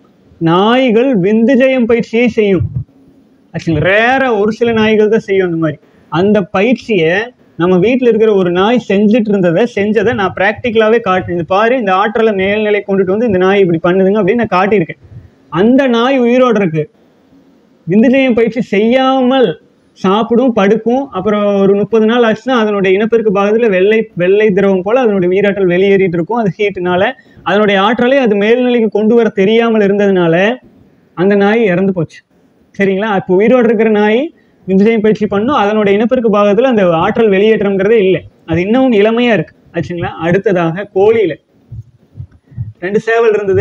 S1: நாய்கள் விந்துஜயம் பயிற்சியை செய்யும் ஆக்சுவலி ரேரா ஒரு சில நாய்கள் தான் செய்யும் அந்த மாதிரி அந்த பயிற்சியை நம்ம வீட்டில் இருக்கிற ஒரு நாய் செஞ்சுட்டு இருந்ததை செஞ்சதை நான் ப்ராக்டிக்கலாகவே காட்டினேன் இது பாரு இந்த ஆற்றலை மேல்நிலை கொண்டுட்டு வந்து இந்த நாய் இப்படி பண்ணுதுங்க அப்படின்னு நான் காட்டியிருக்கேன் அந்த நாய் உயிரோட இருக்கு விந்துஜயம் பயிற்சி செய்யாமல் சாப்பிடும் படுக்கும் அப்புறம் ஒரு முப்பது நாள் ஆச்சுன்னா அதனுடைய இனப்பெருக்கு பாகத்தில் வெள்ளை வெள்ளை திரவம் போல அதனுடைய உயிராற்றல் வெளியேறிட்டு இருக்கும் அது ஹீட்டுனால அதனுடைய ஆற்றலை அது மேல்நிலைக்கு கொண்டு வர தெரியாமல் இருந்ததுனால அந்த நாய் இறந்து போச்சு சரிங்களா இப்போ உயிரோடு இருக்கிற நாய் விந்துஜயம் பயிற்சி பண்ணும் அதனுடைய இனப்பெருக்கு பாகத்தில் அந்த ஆற்றல் வெளியேற்றம்ங்கிறதே இல்லை அது இன்னமும் இளமையா இருக்கு ஆச்சுங்களா அடுத்ததாக கோழியில ரெண்டு சேவல் இருந்தது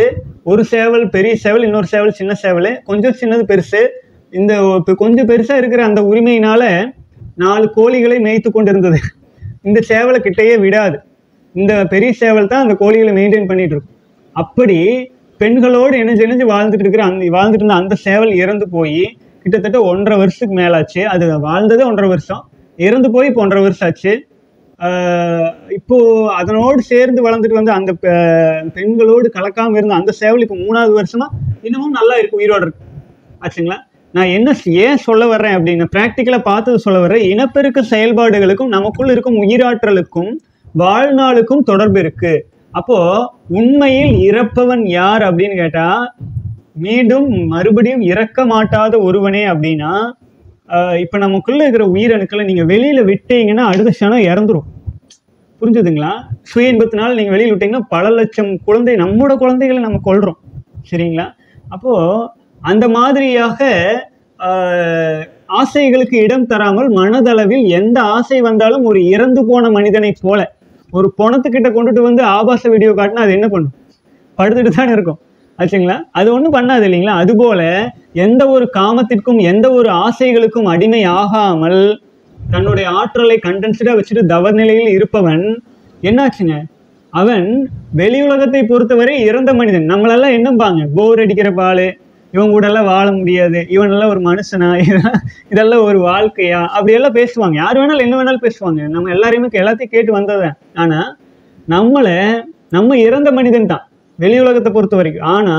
S1: ஒரு சேவல் பெரிய சேவல் இன்னொரு சேவல் சின்ன சேவல் கொஞ்சம் சின்னது பெருசு இந்த இப்போ கொஞ்சம் பெருசாக இருக்கிற அந்த உரிமையினால நாலு கோழிகளை மேய்த்து கொண்டிருந்தது இந்த சேவலை கிட்டேயே விடாது இந்த பெரிய சேவல் தான் அந்த கோழிகளை மெயின்டைன் பண்ணிட்டு இருக்கும் அப்படி பெண்களோடு இணைஞ்சு இணைஞ்சு வாழ்ந்துட்டு இருக்கிற அந்த வாழ்ந்துட்டு இருந்த அந்த சேவல் இறந்து போய் கிட்டத்தட்ட ஒன்றரை வருஷத்துக்கு மேலாச்சு அது வாழ்ந்ததே ஒன்றரை வருஷம் இறந்து போய் இப்போ ஒன்றரை வருஷம் ஆச்சு ஆஹ் இப்போ அதனோடு சேர்ந்து வளர்ந்துட்டு வந்த அந்த பெ- பெண்களோடு கலக்காம இருந்த அந்த சேவல் இப்போ மூணாவது வருஷமா இன்னமும் நல்லா இருக்கு உயிரோட இருக்கு ஆச்சுங்களா நான் என்ன ஸ்- ஏன் சொல்ல வர்றேன் அப்படின்னு ப்ராக்டிக்கலாக பார்த்தது சொல்ல வர்றேன் இனப்பெருக்க செயல்பாடுகளுக்கும் நமக்குள் இருக்கும் உயிராற்றலுக்கும் வாழ்நாளுக்கும் தொடர்பு இருக்கு அப்போ உண்மையில் இறப்பவன் யார் அப்படின்னு கேட்டா மீண்டும் மறுபடியும் இறக்க மாட்டாத ஒருவனே அப்படின்னா ஆஹ் இப்ப நமக்குள்ள இருக்கிற உயிரணுக்களை நீங்க வெளியில விட்டீங்கன்னா அடுத்த க்ஷணம் இறந்துரும் புரிஞ்சுதுங்களா சுய இன்பத்தினால நீங்க வெளியில விட்டீங்கன்னா பல லட்சம் குழந்தை நம்மோட குழந்தைகளை நம்ம கொல்றோம் சரிங்களா அப்போ அந்த மாதிரியாக ஆஹ், ஆசைகளுக்கு இடம் தராமல் மனதளவில் எந்த ஆசை வந்தாலும் ஒரு இறந்து போன மனிதனைப் போல ஒரு பணத்துக்கிட்ட கொண்டுட்டு வந்து ஆபாச வீடியோ காட்டினா அது என்ன பண்ணும் படுத்துட்டு தானே இருக்கும் ஆச்சுங்களா அது ஒன்றும் பண்ணாது இல்லைங்களா அதுபோல எந்த ஒரு காமத்திற்கும் எந்த ஒரு ஆசைகளுக்கும் அடிமை ஆகாமல் தன்னுடைய ஆற்றலை கண்டென்ஸ்டாக வச்சுட்டு தவ நிலையில் இருப்பவன் என்னாச்சுங்க அவன் வெளி உலகத்தை பொறுத்தவரை இறந்த மனிதன் நம்மளெல்லாம் என்னம்பாங்க போர் அடிக்கிற பாலு இவன் கூட எல்லாம் வாழ முடியாது இவன் எல்லாம் ஒரு மனுஷனா இதெல்லாம் இதெல்லாம் ஒரு வாழ்க்கையா அப்படியெல்லாம் பேசுவாங்க யார் வேணாலும் என்ன வேணாலும் பேசுவாங்க நம்ம எல்லாரையுமே எல்லாத்தையும் கேட்டு வந்ததுதான் ஆனா நம்மளை நம்ம இறந்த மனிதன் தான் வெளி உலகத்தை பொறுத்த வரைக்கும் ஆனா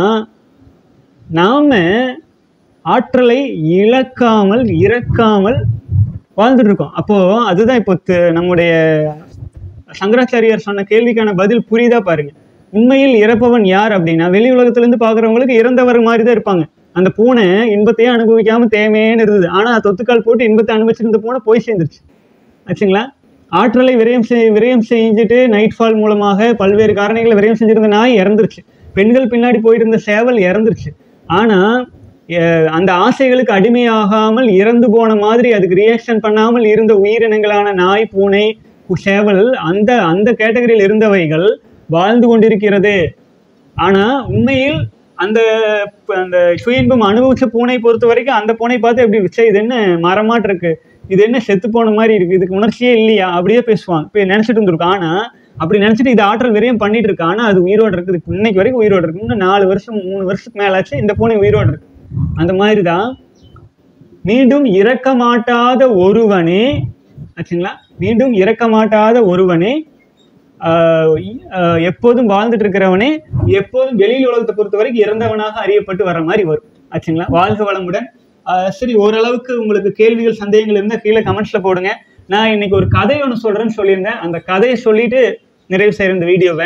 S1: நாம ஆற்றலை இழக்காமல் இறக்காமல் வாழ்ந்துட்டு இருக்கோம் அப்போ அதுதான் இப்போ து- நம்முடைய சங்கராச்சாரியார் சொன்ன கேள்விக்கான பதில் புரியுதா பாருங்க உண்மையில் இறப்பவன் யார் அப்படின்னா வெளி உலகத்துல இருந்து பாக்குறவங்களுக்கு இறந்தவர் மாதிரி தான் இருப்பாங்க அந்த பூனை இன்பத்தையே அனுபவிக்காம தேவையேன்னு இருந்தது ஆனா தொத்துக்கால் போட்டு இன்பத்தை அனுபவிச்சிருந்த பூனை போய் சேர்ந்துருச்சு ஆச்சுங்களா ஆற்றலை விரயம் செய் விரயம் செஞ்சுட்டு நைட் ஃபால் மூலமாக பல்வேறு காரணிகளை விரயம் செஞ்சிருந்த நாய் இறந்துருச்சு பெண்கள் பின்னாடி போயிட்டு இருந்த சேவல் இறந்துருச்சு ஆனா அஹ், அந்த ஆசைகளுக்கு அடிமையாகாமல் இறந்து போன மாதிரி அதுக்கு ரியாக்ஷன் பண்ணாமல் இருந்த உயிரினங்களான நாய் பூனை கு- சேவல் அந்த அந்த கேட்டகரியில் இருந்தவைகள் வாழ்ந்து கொண்டிருக்கிறது ஆனா உண்மையில் அந்த ப- அந்த சுய இன்பம் அனுபவிச்ச பூனை பொறுத்த வரைக்கும் அந்த பூனை பார்த்து எப்படி வச்சா இது என்ன மரமாட்டு இருக்கு இது என்ன செத்து போன மாதிரி இருக்கு இதுக்கு உணர்ச்சியே இல்லையா அப்படியே பேசுவாங்க இப்போ நினைச்சிட்டு இருந்திருக்கும் ஆனா அப்படி நினைச்சிட்டு இது ஆற்றல் விரையும் பண்ணிட்டு இருக்கு ஆனா அது உயிரோட இருக்குது இப்ப இன்னைக்கு வரைக்கும் உயிரோட இருக்கு இன்னும் நாலு வருஷம் மூணு வருஷத்துக்கு மேலாச்சு இந்த பூனை உயிரோட இருக்கு அந்த மாதிரி தான் மீண்டும் இறக்க மாட்டாத ஒருவனே ஆச்சுங்களா மீண்டும் இறக்க மாட்டாத ஒருவனே ஆஹ் இ- ஆஹ் எப்போதும் வாழ்ந்துட்டு இருக்கிறவனே எப்போதும் வெளியில் உலகத்தை பொறுத்த வரைக்கும் இறந்தவனாக அறியப்பட்டு வர மாதிரி வரும் ஆச்சுங்களா வாழ்க வளமுடன் ஆஹ் சரி ஓரளவுக்கு உங்களுக்கு கேள்விகள் சந்தேகங்கள் இருந்தால் கீழே கமெண்ட்ஸ்ல போடுங்க நான் இன்னைக்கு ஒரு கதை ஒன்று சொல்றேன்னு சொல்லியிருந்தேன் அந்த கதையை சொல்லிட்டு நிறைவு செய்கிற இந்த வீடியோவை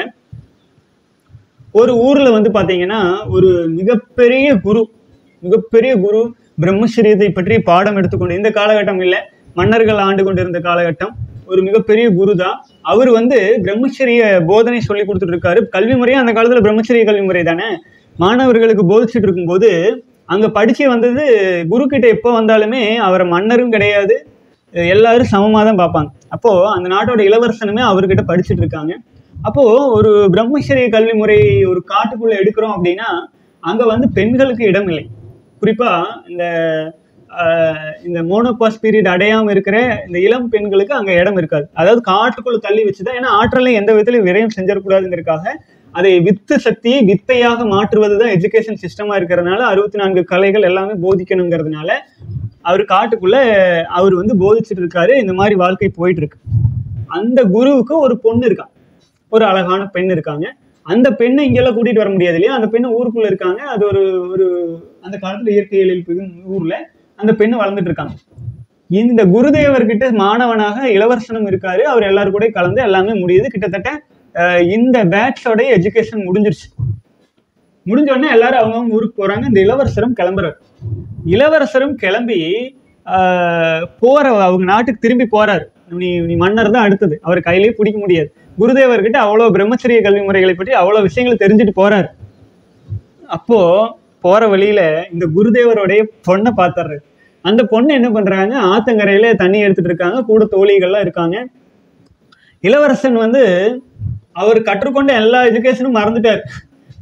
S1: ஒரு ஊர்ல வந்து பாத்தீங்கன்னா ஒரு மிகப்பெரிய குரு மிகப்பெரிய குரு பிரம்மச்சரியத்தை பற்றி பாடம் எடுத்துக்கொண்டு இந்த காலகட்டம் இல்லை மன்னர்கள் ஆண்டு கொண்டிருந்த காலகட்டம் ஒரு மிகப்பெரிய குரு தான் அவர் வந்து பிரம்மச்சரிய போதனை சொல்லி கொடுத்துட்டு இருக்காரு கல்வி முறையே அந்த காலத்துல பிரம்மச்சரிய கல்வி முறை தானே மாணவர்களுக்கு போதிச்சுட்டு இருக்கும்போது அங்க படிச்சு வந்தது குரு கிட்ட எப்போ வந்தாலுமே அவரை மன்னரும் கிடையாது எல்லாரும் சமமாக தான் பார்ப்பாங்க அப்போ அந்த நாட்டோட இளவரசனுமே அவர்கிட்ட படிச்சுட்டு இருக்காங்க அப்போ ஒரு பிரம்மச்சரிய கல்வி முறை ஒரு காட்டுக்குள்ள எடுக்கிறோம் அப்படின்னா அங்க வந்து பெண்களுக்கு இடம் இல்லை குறிப்பா இந்த ஆஹ், இந்த மோனோபாஸ் பீரியட் அடையாம இருக்கிற இந்த இளம் பெண்களுக்கு அங்க இடம் இருக்காது அதாவது காட்டுக்குள்ள தள்ளி வச்சுதான் ஏன்னா ஆற்றலை எந்த விதத்திலும் விரயம் செஞ்சிடக்கூடாதுங்கிறதுக்காக அதை வித்து சக்தியை வித்தையாக மாற்றுவது தான் எஜுகேஷன் சிஸ்டமா இருக்கிறதுனால அறுபத்தி நான்கு கலைகள் எல்லாமே போதிக்கணுங்கிறதுனால அவர் காட்டுக்குள்ள அவர் வந்து போதிச்சுட்டு இருக்காரு இந்த மாதிரி வாழ்க்கை போயிட்டு இருக்கு அந்த குருவுக்கு ஒரு பொண்ணு இருக்கா ஒரு அழகான பெண் இருக்காங்க அந்த பெண்ணை இங்கெல்லாம் கூட்டிட்டு வர முடியாது இல்லையா அந்த பெண்ணு ஊருக்குள்ள இருக்காங்க அது ஒரு ஒரு அந்த காலத்துல இயற்கை எழில் ஊர்ல அந்த பெண்ணு வளர்ந்துட்டு இருக்காங்க இந்த குருதேவர்கிட்ட மாணவனாக இளவரசனும் இருக்காரு அவர் எல்லாரும் கூட கலந்து எல்லாமே முடியுது கிட்டத்தட்ட அஹ், இந்த பேட்சோட எஜுகேஷன் முடிஞ்சிருச்சு முடிஞ்ச உடனே எல்லாரும் அவங்கவுங்க ஊருக்கு போறாங்க இந்த இளவரசரும் கிளம்புறாரு இளவரசரும் கிளம்பி ஆஹ், போற அவங்க நாட்டுக்கு திரும்பி போறாரு நீ நீ மன்னர் தான் அடுத்தது அவர் கையிலேயே பிடிக்க முடியாது குருதேவர்கிட்ட அவ்வளோ பிரம்மச்சரிய கல்வி முறைகளை பற்றி அவ்வளோ விஷயங்களை தெரிஞ்சுட்டு போறாரு அப்போ போற வழியில இந்த குருதேவருடைய பொண்ணை பார்த்துறாரு அந்த பொண்ணு என்ன பண்றாங்க ஆத்தங்கரையில தண்ணி எடுத்துட்டு இருக்காங்க கூட தோழிகள்லாம் இருக்காங்க இளவரசன் வந்து அவர் கற்றுக்கொண்ட எல்லா எஜுகேஷனும் மறந்துட்டார்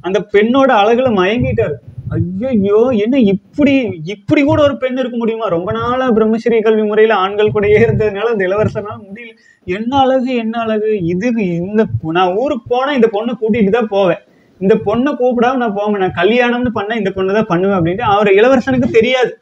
S1: அந்த பெண்ணோட அழகுல மயங்கிட்டாரு ஐயோ என்ன இப்படி இப்படி கூட ஒரு பெண் இருக்க முடியுமா ரொம்ப நாளா பிரம்மஸ்ரீ கல்வி முறையில ஆண்கள் கூடயே இருந்ததுனால அந்த இளவரசனால முடியல என்ன அழகு என்ன அழகு இது இந்த நான் ஊருக்கு போனா இந்த பொண்ணை கூட்டிட்டு தான் போவேன் இந்த பொண்ணை கூப்பிடாம நான் போவேன் நான் கல்யாணம்னு பண்ண இந்த பொண்ணை தான் பண்ணுவேன் அப்படின்ட்டு அவர் இளவரசனுக்கு தெரியாது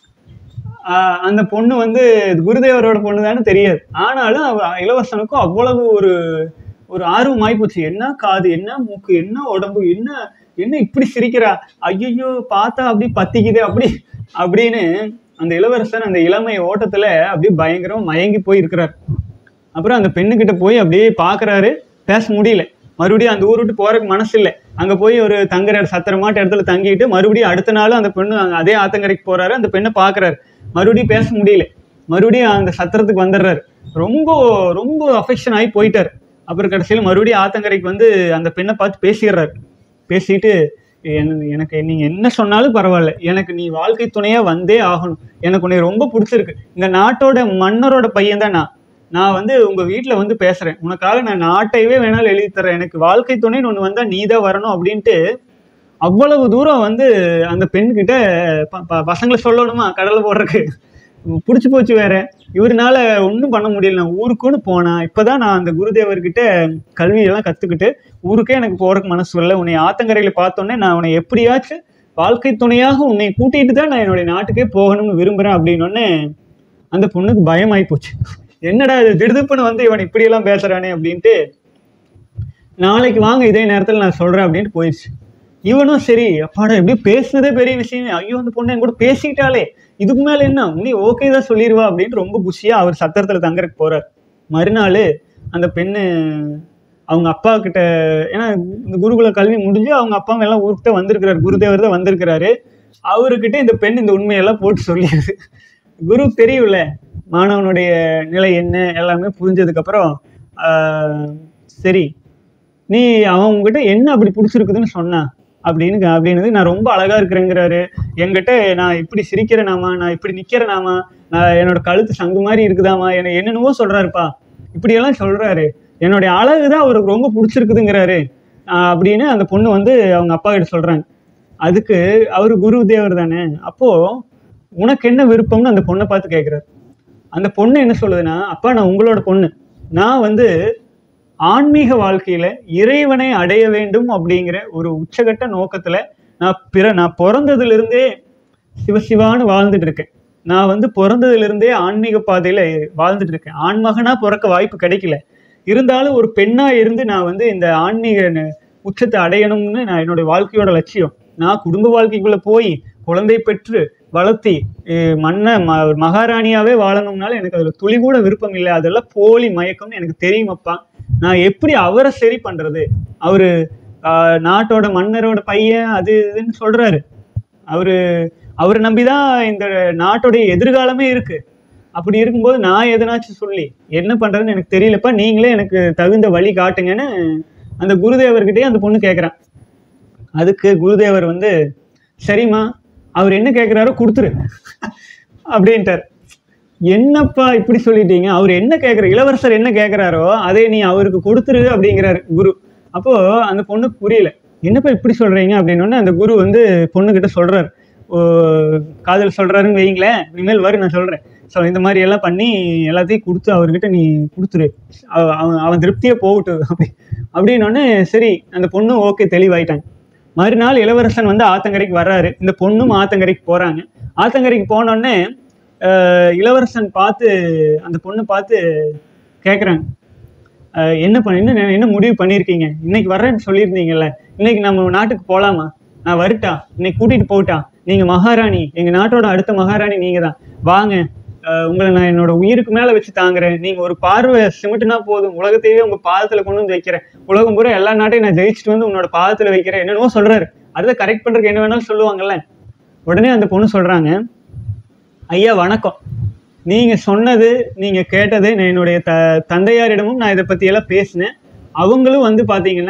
S1: ஆஹ் அந்த பொண்ணு வந்து குருதேவரோட பொண்ணு தானே தெரியாது ஆனாலும் அவ இளவரசனுக்கும் அவ்வளவு ஒரு ஒரு ஆர்வம் ஆயிப்போச்சு என்ன காது என்ன மூக்கு என்ன உடம்பு என்ன என்ன இப்படி சிரிக்கிறா ஐயோ பார்த்தா அப்படி பத்திக்குது அப்படி அப்படின்னு அந்த இளவரசன் அந்த இளமை ஓட்டத்துல அப்படியே பயங்கரம் மயங்கி போய் இருக்கிறார் அப்புறம் அந்த பெண்ணுக்கிட்ட போய் அப்படியே பார்க்கறாரு பேச முடியல மறுபடியும் அந்த ஊர் விட்டு போறதுக்கு மனசு இல்லை அங்க போய் ஒரு தங்குற சத்திரமாட்ட இடத்துல தங்கிட்டு மறுபடியும் அடுத்த நாள் அந்த பெண்ணு அங்க அதே ஆத்தங்கரைக்கு போறாரு அந்த பெண்ணை பார்க்கறாரு மறுபடியும் பேச முடியல மறுபடியும் அந்த சத்திரத்துக்கு வந்துடுறாரு ரொம்ப ரொம்ப அஃபெக்ஷன் ஆகி போயிட்டாரு அப்புறம் கடைசியில் மறுபடியும் ஆத்தங்கரைக்கு வந்து அந்த பெண்ணை பார்த்து பேசிடுறாரு பேசிட்டு "என்ன- எனக்கு நீங்க என்ன சொன்னாலும் பரவாயில்ல எனக்கு நீ வாழ்க்கை துணையா வந்தே ஆகணும் எனக்கு உன்னை ரொம்ப பிடிச்சிருக்கு இந்த நாட்டோட மன்னரோட பையன் தான் நான் நான் வந்து உங்க வீட்ல வந்து பேசுறேன் உனக்காக நான் நாட்டையவே வேணாலும் எழுதி தரேன் எனக்கு வாழ்க்கை துணைன்னு ஒன்று வந்தா நீ தான் வரணும் அப்படின்ட்டு அவ்வளவு தூரம் வந்து அந்த பெண்கிட்ட ப- ப- பசங்களை சொல்லணுமா கடலை போடுறதுக்கு பிடிச்சி போச்சு வேற இவருனால ஒன்றும் பண்ண முடியல நான் ஊருக்குன்னு போனேன் இப்போதான் நான் அந்த குருதேவர்கிட்ட கல்வியெல்லாம் கற்றுக்கிட்டு ஊருக்கே எனக்கு போறதுக்கு மனசு வரல உன்னை ஆத்தங்கரையில் பார்த்தோன்னே நான் உன்னை எப்படியாச்சும் வாழ்க்கை துணையாக உன்னை கூட்டிட்டு தான் நான் என்னுடைய நாட்டுக்கே போகணும்னு விரும்புகிறேன் அப்படின்னோடனே அந்த பொண்ணுக்கு பயமாயி போச்சு என்னடா இது திடுதுப்புன்னு வந்து இவன் இப்படியெல்லாம் பேசுறானே அப்படின்ட்டு நாளைக்கு வாங்க இதே நேரத்தில் நான் சொல்கிறேன் அப்படின்ட்டு போயிடுச்சு இவனும் சரி அப்பாடா எப்படி பேசுனதே பெரிய விஷயமே ஐயோ அந்த பொண்ணு என் கூட பேசிக்கிட்டாலே இதுக்கு மேலே என்ன நீ ஓகே தான் சொல்லிடுவா அப்படின்ட்டு ரொம்ப குஷியாக அவர் சத்திரத்தில் தங்கறதுக்கு போகிறார் மறுநாள் அந்த பெண்ணு அவங்க அப்பா கிட்ட ஏன்னா இந்த குருகுல கல்வி முடிஞ்சு அவங்க அப்பா அம்மா எல்லாம் ஊருக்கு தான் வந்திருக்கிறாரு குருதேவர் தான் வந்திருக்கிறாரு அவர்கிட்ட இந்த பெண் இந்த உண்மையெல்லாம் போட்டு சொல்லிடுது குரு தெரியும்ல மாணவனுடைய நிலை என்ன எல்லாமே புரிஞ்சதுக்கப்புறம் ஆஹ், சரி நீ அவன் உங்ககிட்ட என்ன அப்படி பிடிச்சிருக்குதுன்னு சொன்னான் அப்படின்னு அப்படின்னு நான் ரொம்ப அழகா இருக்கிறேங்கிறாரு என்கிட்ட நான் இப்படி சிரிக்கிறேனாமா நான் இப்படி நிக்கிறேனாமா நான் என்னோட கழுத்து சங்கு மாதிரி இருக்குதாமா என்ன என்னென்னவோ சொல்றாருப்பா இப்படியெல்லாம் சொல்றாரு என்னுடைய அழகு தான் அவருக்கு ரொம்ப பிடிச்சிருக்குதுங்கிறாரு ஆஹ் அப்படின்னு அந்த பொண்ணு வந்து அவங்க அப்பா கிட்ட சொல்றாங்க அதுக்கு அவர் குரு தேவர் தானே அப்போ உனக்கு என்ன விருப்பம்னு அந்த பொண்ணை பார்த்து கேட்குறாரு அந்த பொண்ணு என்ன சொல்லுதுன்னா அப்பா நான் உங்களோட பொண்ணு நான் வந்து ஆன்மீக வாழ்க்கையில இறைவனை அடைய வேண்டும் அப்படிங்கிற ஒரு உச்சகட்ட நோக்கத்துல நான் பிற நான் பிறந்ததுல இருந்தே சிவசிவான்னு வாழ்ந்துட்டு இருக்கேன் நான் வந்து பிறந்ததுல இருந்தே ஆன்மீக பாதையில வாழ்ந்துட்டு இருக்கேன் ஆண்மகனா பிறக்க வாய்ப்பு கிடைக்கல இருந்தாலும் ஒரு பெண்ணா இருந்து நான் வந்து இந்த ஆன்மீக ந- உச்சத்தை அடையணும்னு நான் என்னுடைய வாழ்க்கையோட லட்சியம் நான் குடும்ப வாழ்க்கைக்குள்ள போய் குழந்தை பெற்று வளர்த்தி அஹ் மன்ன ம மகாராணியாவே வாழணும்னால எனக்கு அதுல துளி கூட விருப்பம் இல்லை அதெல்லாம் போலி மயக்கம்னு எனக்கு தெரியுமப்பா நான் எப்படி அவரை சரி பண்றது அவரு ஆஹ், நாட்டோட மன்னரோட பையன் அது இதுன்னு சொல்றாரு அவரு அவரை நம்பிதான் இந்த நாட்டுடைய எதிர்காலமே இருக்கு அப்படி இருக்கும்போது நான் எதனாச்சும் சொல்லி என்ன பண்றதுன்னு எனக்கு தெரியலப்பா நீங்களே எனக்கு தகுந்த வழி காட்டுங்கன்னு அந்த குருதேவர்கிட்டயே அந்த பொண்ணு கேட்குறான் அதுக்கு குருதேவர் வந்து சரிம்மா அவர் என்ன கேட்குறாரோ கொடுத்துரு அப்படின்ட்டார் என்னப்பா இப்படி சொல்லிட்டீங்க அவர் என்ன கேட்குற இளவரசர் என்ன கேட்குறாரோ அதை நீ அவருக்கு கொடுத்துரு அப்படிங்கிறாரு குரு அப்போ அந்த பொண்ணுக்கு புரியல என்னப்பா இப்படி சொல்றீங்க அப்படின்னு அந்த குரு வந்து பொண்ணுகிட்ட சொல்றாரு ஓ, காதல் சொல்றாருன்னு வைங்களேன் இனிமேல் வரும் நான் சொல்றேன் ஸோ இந்த மாதிரி எல்லாம் பண்ணி எல்லாத்தையும் கொடுத்து அவர்கிட்ட நீ கொடுத்துரு அவ- அவன் அவன் திருப்தியே போகட்டும் அப்படி அப்படின்னோடனே சரி அந்த பொண்ணு ஓகே தெளிவாயிட்டாங்க மறுநாள் இளவரசன் வந்து ஆத்தங்கரைக்கு வர்றாரு இந்த பொண்ணும் ஆத்தங்கரைக்கு போறாங்க ஆத்தங்கரைக்கு போனோடனே ஆஹ், இளவரசன் பார்த்து அந்த பொண்ணு பார்த்து கேட்குறாங்க என்ன பண்ண என்ன என்ன முடிவு பண்ணியிருக்கீங்க இன்னைக்கு வர்றேன்னு சொல்லியிருந்தீங்கல்ல இன்னைக்கு நம்ம நாட்டுக்கு போகலாமா நான் வரட்டா இன்னைக்கு கூட்டிட்டு போகட்டா நீங்க மகாராணி எங்க நாட்டோட அடுத்த மகாராணி நீங்க தான் வாங்க ஆஹ், உங்களை நான் என்னோட உயிருக்கு மேல வச்சு தாங்குறேன் நீங்க ஒரு பார்வை சிமிட்டுனா போதும் உலகத்தையே உங்க பாதத்துல கொண்டு வந்து வைக்கிறேன் உலகம் பூரா எல்லா நாட்டையும் நான் ஜெயிச்சுட்டு வந்து உன்னோட பாதத்துல வைக்கிறேன் என்னென்னவோ சொல்றாரு அதை கரெக்ட் பண்றதுக்கு என்ன வேணாலும் சொல்லுவாங்கல்ல உடனே அந்த பொண்ணு சொல்றாங்க ஐயா வணக்கம் நீங்க சொன்னது நீங்க கேட்டது நான் என்னுடைய த தந்தையாரிடமும் நான் இதை பத்தி எல்லாம் பேசினேன் அவங்களும் வந்து பாத்தீங்கன்னா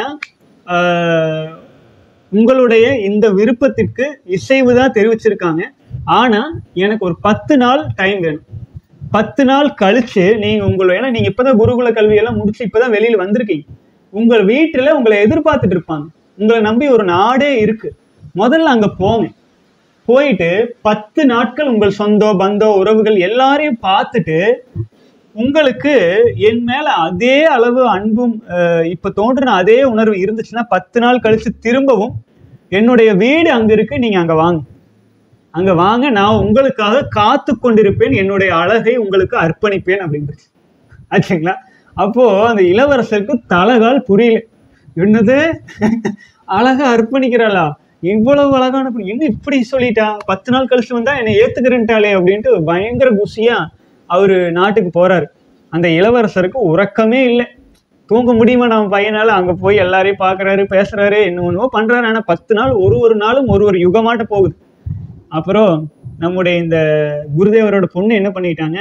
S1: ஆஹ், உங்களுடைய இந்த விருப்பத்திற்கு இசைவு தான் தெரிவிச்சிருக்காங்க ஆனா எனக்கு ஒரு பத்து நாள் டைம் வேணும் பத்து நாள் கழிச்சு நீங்க உங்களை ஏன்னா நீங்க இப்பதான் குருகுல கல்வி எல்லாம் முடிச்சு இப்பதான் வெளியில வந்திருக்கீங்க உங்கள் வீட்டுல உங்களை எதிர்பார்த்துட்டு இருப்பாங்க உங்களை நம்பி ஒரு நாடே இருக்கு முதல்ல அங்க போங்க போயிட்டு பத்து நாட்கள் உங்கள் சொந்தோ பந்தோ உறவுகள் எல்லாரையும் பார்த்துட்டு உங்களுக்கு என் மேல அதே அளவு அன்பும் அஹ், இப்ப தோன்றின அதே உணர்வு இருந்துச்சுன்னா பத்து நாள் கழிச்சு திரும்பவும் என்னுடைய வீடு அங்க இருக்கு நீங்க அங்க வாங்க அங்க வாங்க நான் உங்களுக்காக காத்து கொண்டிருப்பேன் என்னுடைய அழகை உங்களுக்கு அர்ப்பணிப்பேன் அப்படின்றது ஆச்சுங்களா அப்போ அந்த இளவரசருக்கு தலகால் புரியல என்னது அழகா அர்ப்பணிக்கிறாளா இவ்வளவு அழகான பொண்ணு என்ன இப்படி சொல்லிட்டா பத்து நாள் கழிச்சு வந்தா என்னை ஏத்துக்கிறேன்ட்டாளே அப்படின்ட்டு பயங்கர குஷியா அவரு நாட்டுக்கு போறாரு அந்த இளவரசருக்கு உறக்கமே இல்லை தூங்க முடியுமா நம்ம பையனால அங்க போய் எல்லாரையும் பாக்குறாரு பேசுறாரு என்ன ஒண்ணுமோ பண்றாரு ஆனா பத்து நாள் ஒரு ஒரு நாளும் ஒரு ஒரு யுகமாட்ட போகுது அப்புறம் நம்முடைய இந்த குருதேவரோட பொண்ணு என்ன பண்ணிட்டாங்க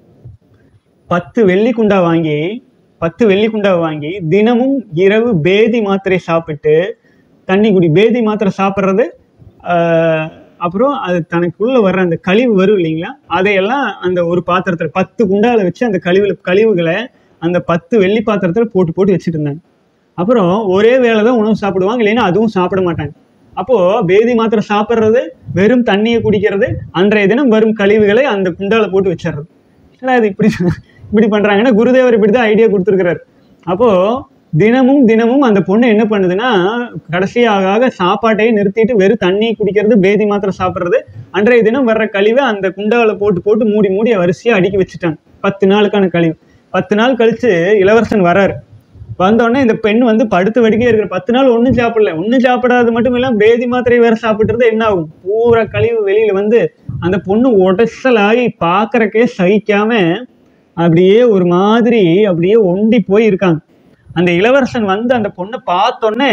S1: பத்து வெள்ளி குண்டா வாங்கி பத்து வெள்ளி குண்டா வாங்கி தினமும் இரவு பேதி மாத்திரை சாப்பிட்டு தண்ணி குடி பேதி மாத்திரை சாப்பிட்றது அப்புறம் அது தனக்குள்ள வர்ற அந்த கழிவு வரும் இல்லைங்களா அதையெல்லாம் அந்த ஒரு பாத்திரத்துல பத்து குண்டால வச்சு அந்த கழிவுல கழிவுகளை அந்த பத்து வெள்ளி பாத்திரத்துல போட்டு போட்டு வச்சுட்டு இருந்தாங்க அப்புறம் ஒரே வேளை தான் உணவு சாப்பிடுவாங்க இல்லைன்னா அதுவும் சாப்பிட மாட்டாங்க அப்போ பேதி மாத்திரை சாப்பிட்றது வெறும் தண்ணியை குடிக்கிறது அன்றைய தினம் வரும் கழிவுகளை அந்த குண்டால போட்டு வச்சிடுறது ஏன்னா அது இப்படி இப்படி பண்றாங்கன்னா குருதேவர் இப்படி தான் ஐடியா கொடுத்துருக்கிறாரு அப்போ தினமும் தினமும் அந்த பொண்ணு என்ன பண்ணுதுன்னா கடைசியாக ஆக சாப்பாட்டையே நிறுத்திட்டு வெறும் தண்ணி குடிக்கிறது பேதி மாத்திரை சாப்பிட்றது அன்றைய தினம் வர்ற கழிவை அந்த குண்டால போட்டு போட்டு மூடி மூடி வரிசையா அடுக்கி வச்சுட்டாங்க பத்து நாளுக்கான கழிவு பத்து நாள் கழிச்சு இளவரசன் வராரு வந்தோடனே இந்த பெண் வந்து படுத்து வெடிக்கே இருக்கிற பத்து நாள் ஒன்றும் சாப்பிடல ஒன்றும் சாப்பிடாது மட்டும் இல்லாம பேதி மாத்திரை வேற சாப்பிட்டுறது என்ன ஆகும் பூரா கழிவு வெளியில வந்து அந்த பொண்ணு உடசலாகி பார்க்கறக்கே சகிக்காம அப்படியே ஒரு மாதிரி அப்படியே ஒண்டி போய் இருக்காங்க அந்த இளவரசன் வந்து அந்த பொண்ணை பார்த்தோன்னே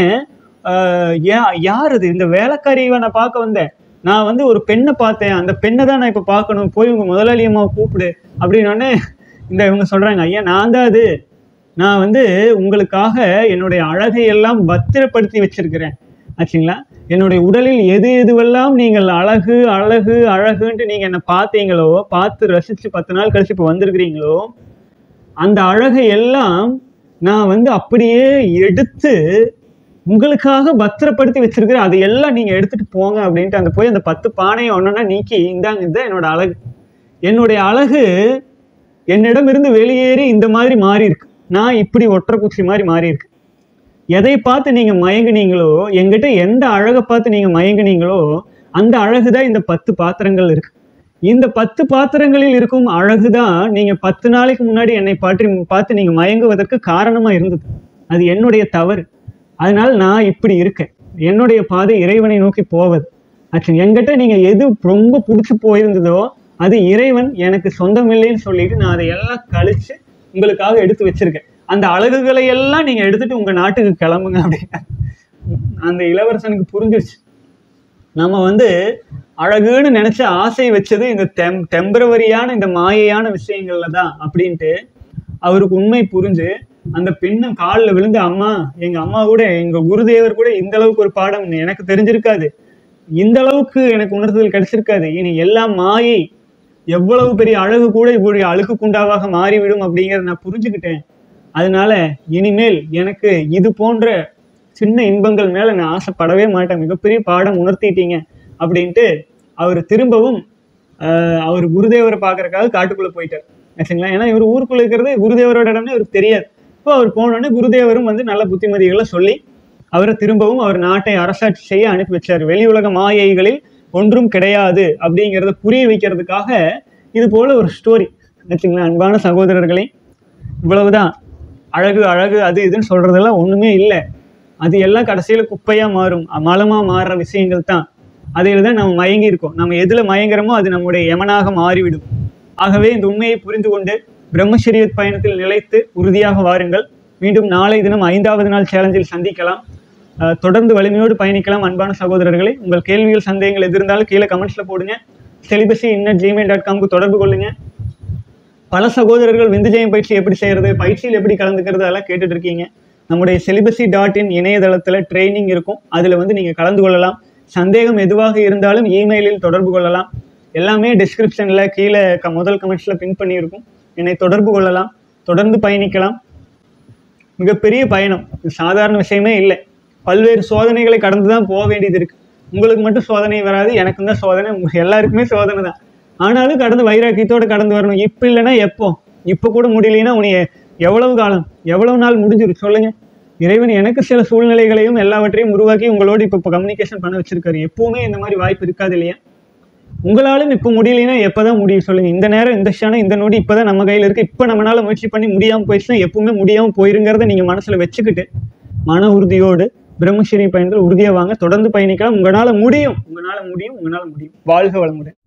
S1: ஆஹ் யா- யார் இது இந்த வேலைக்காரியை நான் பார்க்க வந்தேன் நான் வந்து ஒரு பெண்ணை பார்த்தேன் அந்த பெண்ணை தான் நான் இப்போ பார்க்கணும் போய் உங்க முதலாளி அம்மாவை கூப்பிடு அப்படின்னோடனே இந்த இவங்க சொல்றாங்க ஐயா நான் தான் அது நான் வந்து உங்களுக்காக என்னுடைய அழகை எல்லாம் பத்திரப்படுத்தி வச்சிருக்கிறேன் ஆச்சுங்களா என்னுடைய உடலில் எது எதுவெல்லாம் நீங்கள் அழகு அழகு அழகுன்ட்டு நீங்க என்ன பார்த்தீங்களோ பார்த்து ரசிச்சு பத்து நாள் கழிச்சு இப்போ வந்திருக்கிறீங்களோ அந்த அழகை எல்லாம் நான் வந்து அப்படியே எடுத்து உங்களுக்காக பத்திரப்படுத்தி வச்சிருக்கிறேன் அதை எல்லாம் நீங்க எடுத்துட்டு போங்க அப்படின்ட்டு அந்த போய் அந்த பத்து பானையை ஒன்னொன்னா நீக்கி இந்தாங்க இதுதான் என்னோட அழகு என்னுடைய அழகு என்னிடமிருந்து வெளியேறி இந்த மாதிரி மாறி இருக்கு நான் இப்படி ஒற்றை குச்சி மாதிரி மாறி இருக்கு எதை பார்த்து நீங்க மயங்குனீங்களோ எங்கிட்ட எந்த அழகை பார்த்து நீங்க மயங்குனீங்களோ அந்த அழகுதான் இந்த பத்து பாத்திரங்கள் இருக்கு இந்த பத்து பாத்திரங்களில் இருக்கும் அழகுதான் நீங்க பத்து நாளைக்கு முன்னாடி என்னை பாற்றி பார்த்து நீங்க மயங்குவதற்கு காரணமா இருந்தது அது என்னுடைய தவறு அதனால நான் இப்படி இருக்கேன் என்னுடைய பாதை இறைவனை நோக்கி போவது ஆச்சு என்கிட்ட நீங்க எது ரொம்ப பிடிச்சி போயிருந்ததோ அது இறைவன் எனக்கு சொந்தமில்லைன்னு சொல்லிட்டு நான் அதை எல்லாம் கழிச்சு உங்களுக்காக எடுத்து வச்சிருக்கேன் அந்த அழகுகளை எல்லாம் நீங்க எடுத்துட்டு உங்க நாட்டுக்கு கிளம்புங்க அப்படின்னு அந்த இளவரசனுக்கு புரிஞ்சிருச்சு நம்ம வந்து அழகுன்னு நினைச்ச ஆசை வச்சது இந்த டெம் டெம்பரவரியான இந்த மாயையான விஷயங்கள்ல தான் அப்படின்ட்டு அவருக்கு உண்மை புரிஞ்சு அந்த பெண்ணும் காலில் விழுந்து அம்மா எங்க அம்மா கூட எங்க குருதேவர் கூட இந்த அளவுக்கு ஒரு பாடம் எனக்கு தெரிஞ்சிருக்காது இந்த அளவுக்கு எனக்கு உணர்தல் கிடைச்சிருக்காது இனி எல்லாம் மாயை எவ்வளவு பெரிய அழகு கூட இப்படி அழுக்கு குண்டாவாக மாறிவிடும் அப்படிங்கிறத நான் புரிஞ்சுக்கிட்டேன் அதனால இனிமேல் எனக்கு இது போன்ற சின்ன இன்பங்கள் மேல நான் ஆசைப்படவே மாட்டேன் மிகப்பெரிய பாடம் உணர்த்திட்டீங்க அப்படின்ட்டு அவர் திரும்பவும் ஆஹ், அவர் குருதேவரை பார்க்கறதுக்காக காட்டுக்குள்ள போயிட்டார் ஆச்சுங்களா ஏன்னா இவர் ஊருக்குள்ள இருக்கிறது குருதேவரோட இடம்னு இவருக்கு தெரியாது இப்போ அவர் போனோடனே குருதேவரும் வந்து நல்ல புத்திமதிகளை சொல்லி அவரை திரும்பவும் அவர் நாட்டை அரசாட்சி செய்ய அனுப்பி வச்சார் வெளி உலக மாயைகளில் ஒன்றும் கிடையாது அப்படிங்கிறத புரிய வைக்கிறதுக்காக இது போல ஒரு ஸ்டோரி வச்சுங்களா அன்பான சகோதரர்களே இவ்வளவுதான் அழகு அழகு அது இதுன்னு சொல்றதெல்லாம் ஒண்ணுமே இல்லை அது எல்லாம் கடைசியில குப்பையா மாறும் மலமா மாறுற விஷயங்கள் தான் அதில் தான் நம்ம மயங்கி இருக்கோம் நம்ம எதுல மயங்குறோமோ அது நம்முடைய யமனாக மாறிவிடும் ஆகவே இந்த உண்மையை புரிந்து கொண்டு பிரம்மச்சரியத் பயணத்தில் நிலைத்து உறுதியாக வாருங்கள் மீண்டும் நாளை தினம் ஐந்தாவது நாள் சேலஞ்சில் சந்திக்கலாம் அஹ் தொடர்ந்து வலிமையோடு பயணிக்கலாம் அன்பான சகோதரர்களே உங்கள் கேள்விகள் சந்தேகங்கள் எது இருந்தாலும் கீழே கமெண்ட்ஸ்ல போடுங்க செலிபஸி இன்னட் ஜிமெயில் டாட் காம்க்கு தொடர்பு கொள்ளுங்க பல சகோதரர்கள் விந்துஜயம் பயிற்சி எப்படி செய்யறது பயிற்சியில் எப்படி கலந்துக்கிறது அதெல்லாம் கேட்டுட்டு இருக்கீங்க நம்முடைய செலிபஸி டாட் இன் இணையதளத்தில் ட்ரைனிங் இருக்கும் அதில் வந்து நீங்கள் கலந்து கொள்ளலாம் சந்தேகம் எதுவாக இருந்தாலும் இமெயிலில் தொடர்பு கொள்ளலாம் எல்லாமே டிஸ்கிரிப்ஷனில் கீழே க முதல் கமெண்ட்ஸில் பின் பண்ணியிருக்கும் என்னை தொடர்பு கொள்ளலாம் தொடர்ந்து பயணிக்கலாம் மிகப்பெரிய பயணம் இது சாதாரண விஷயமே இல்லை பல்வேறு சோதனைகளை கடந்து தான் போக வேண்டியது இருக்கு உங்களுக்கு மட்டும் சோதனை வராது எனக்கும் தான் சோதனை உங்க எல்லாருக்குமே சோதனை தான் ஆனாலும் கடந்து வைராக்கியத்தோடு கடந்து வரணும் இப்போ இல்லைன்னா எப்போ இப்போ கூட முடியலைன்னா உனைய எவ்வளவு காலம் எவ்வளவு நாள் முடிஞ்சிரும் சொல்லுங்க இறைவன் எனக்கு சில சூழ்நிலைகளையும் எல்லாவற்றையும் உருவாக்கி உங்களோடு இப்போ இப்போ கம்யூனிகேஷன் பண்ண வச்சிருக்காரு எப்பவுமே இந்த மாதிரி வாய்ப்பு இருக்காது இல்லையா உங்களாலும் இப்போ முடியலைன்னா எப்பதான் முடியும் சொல்லுங்க இந்த நேரம் இந்த க்ஷணம் இந்த நொடி இப்பதான் நம்ம கையில இருக்கு இப்போ நம்மளால முயற்சி பண்ணி முடியாம போயிடுச்சுன்னா எப்பவுமே முடியாம போயிருங்கிறத நீங்க மனசுல வச்சுக்கிட்டு மன உறுதியோடு பிரம்மஸ்ரீ பயணத்தில் உறுதியா வாங்க தொடர்ந்து பயணிக்கலாம் உங்களால முடியும் உங்களால முடியும் உங்களால முடியும் வாழ்க வளமுடன்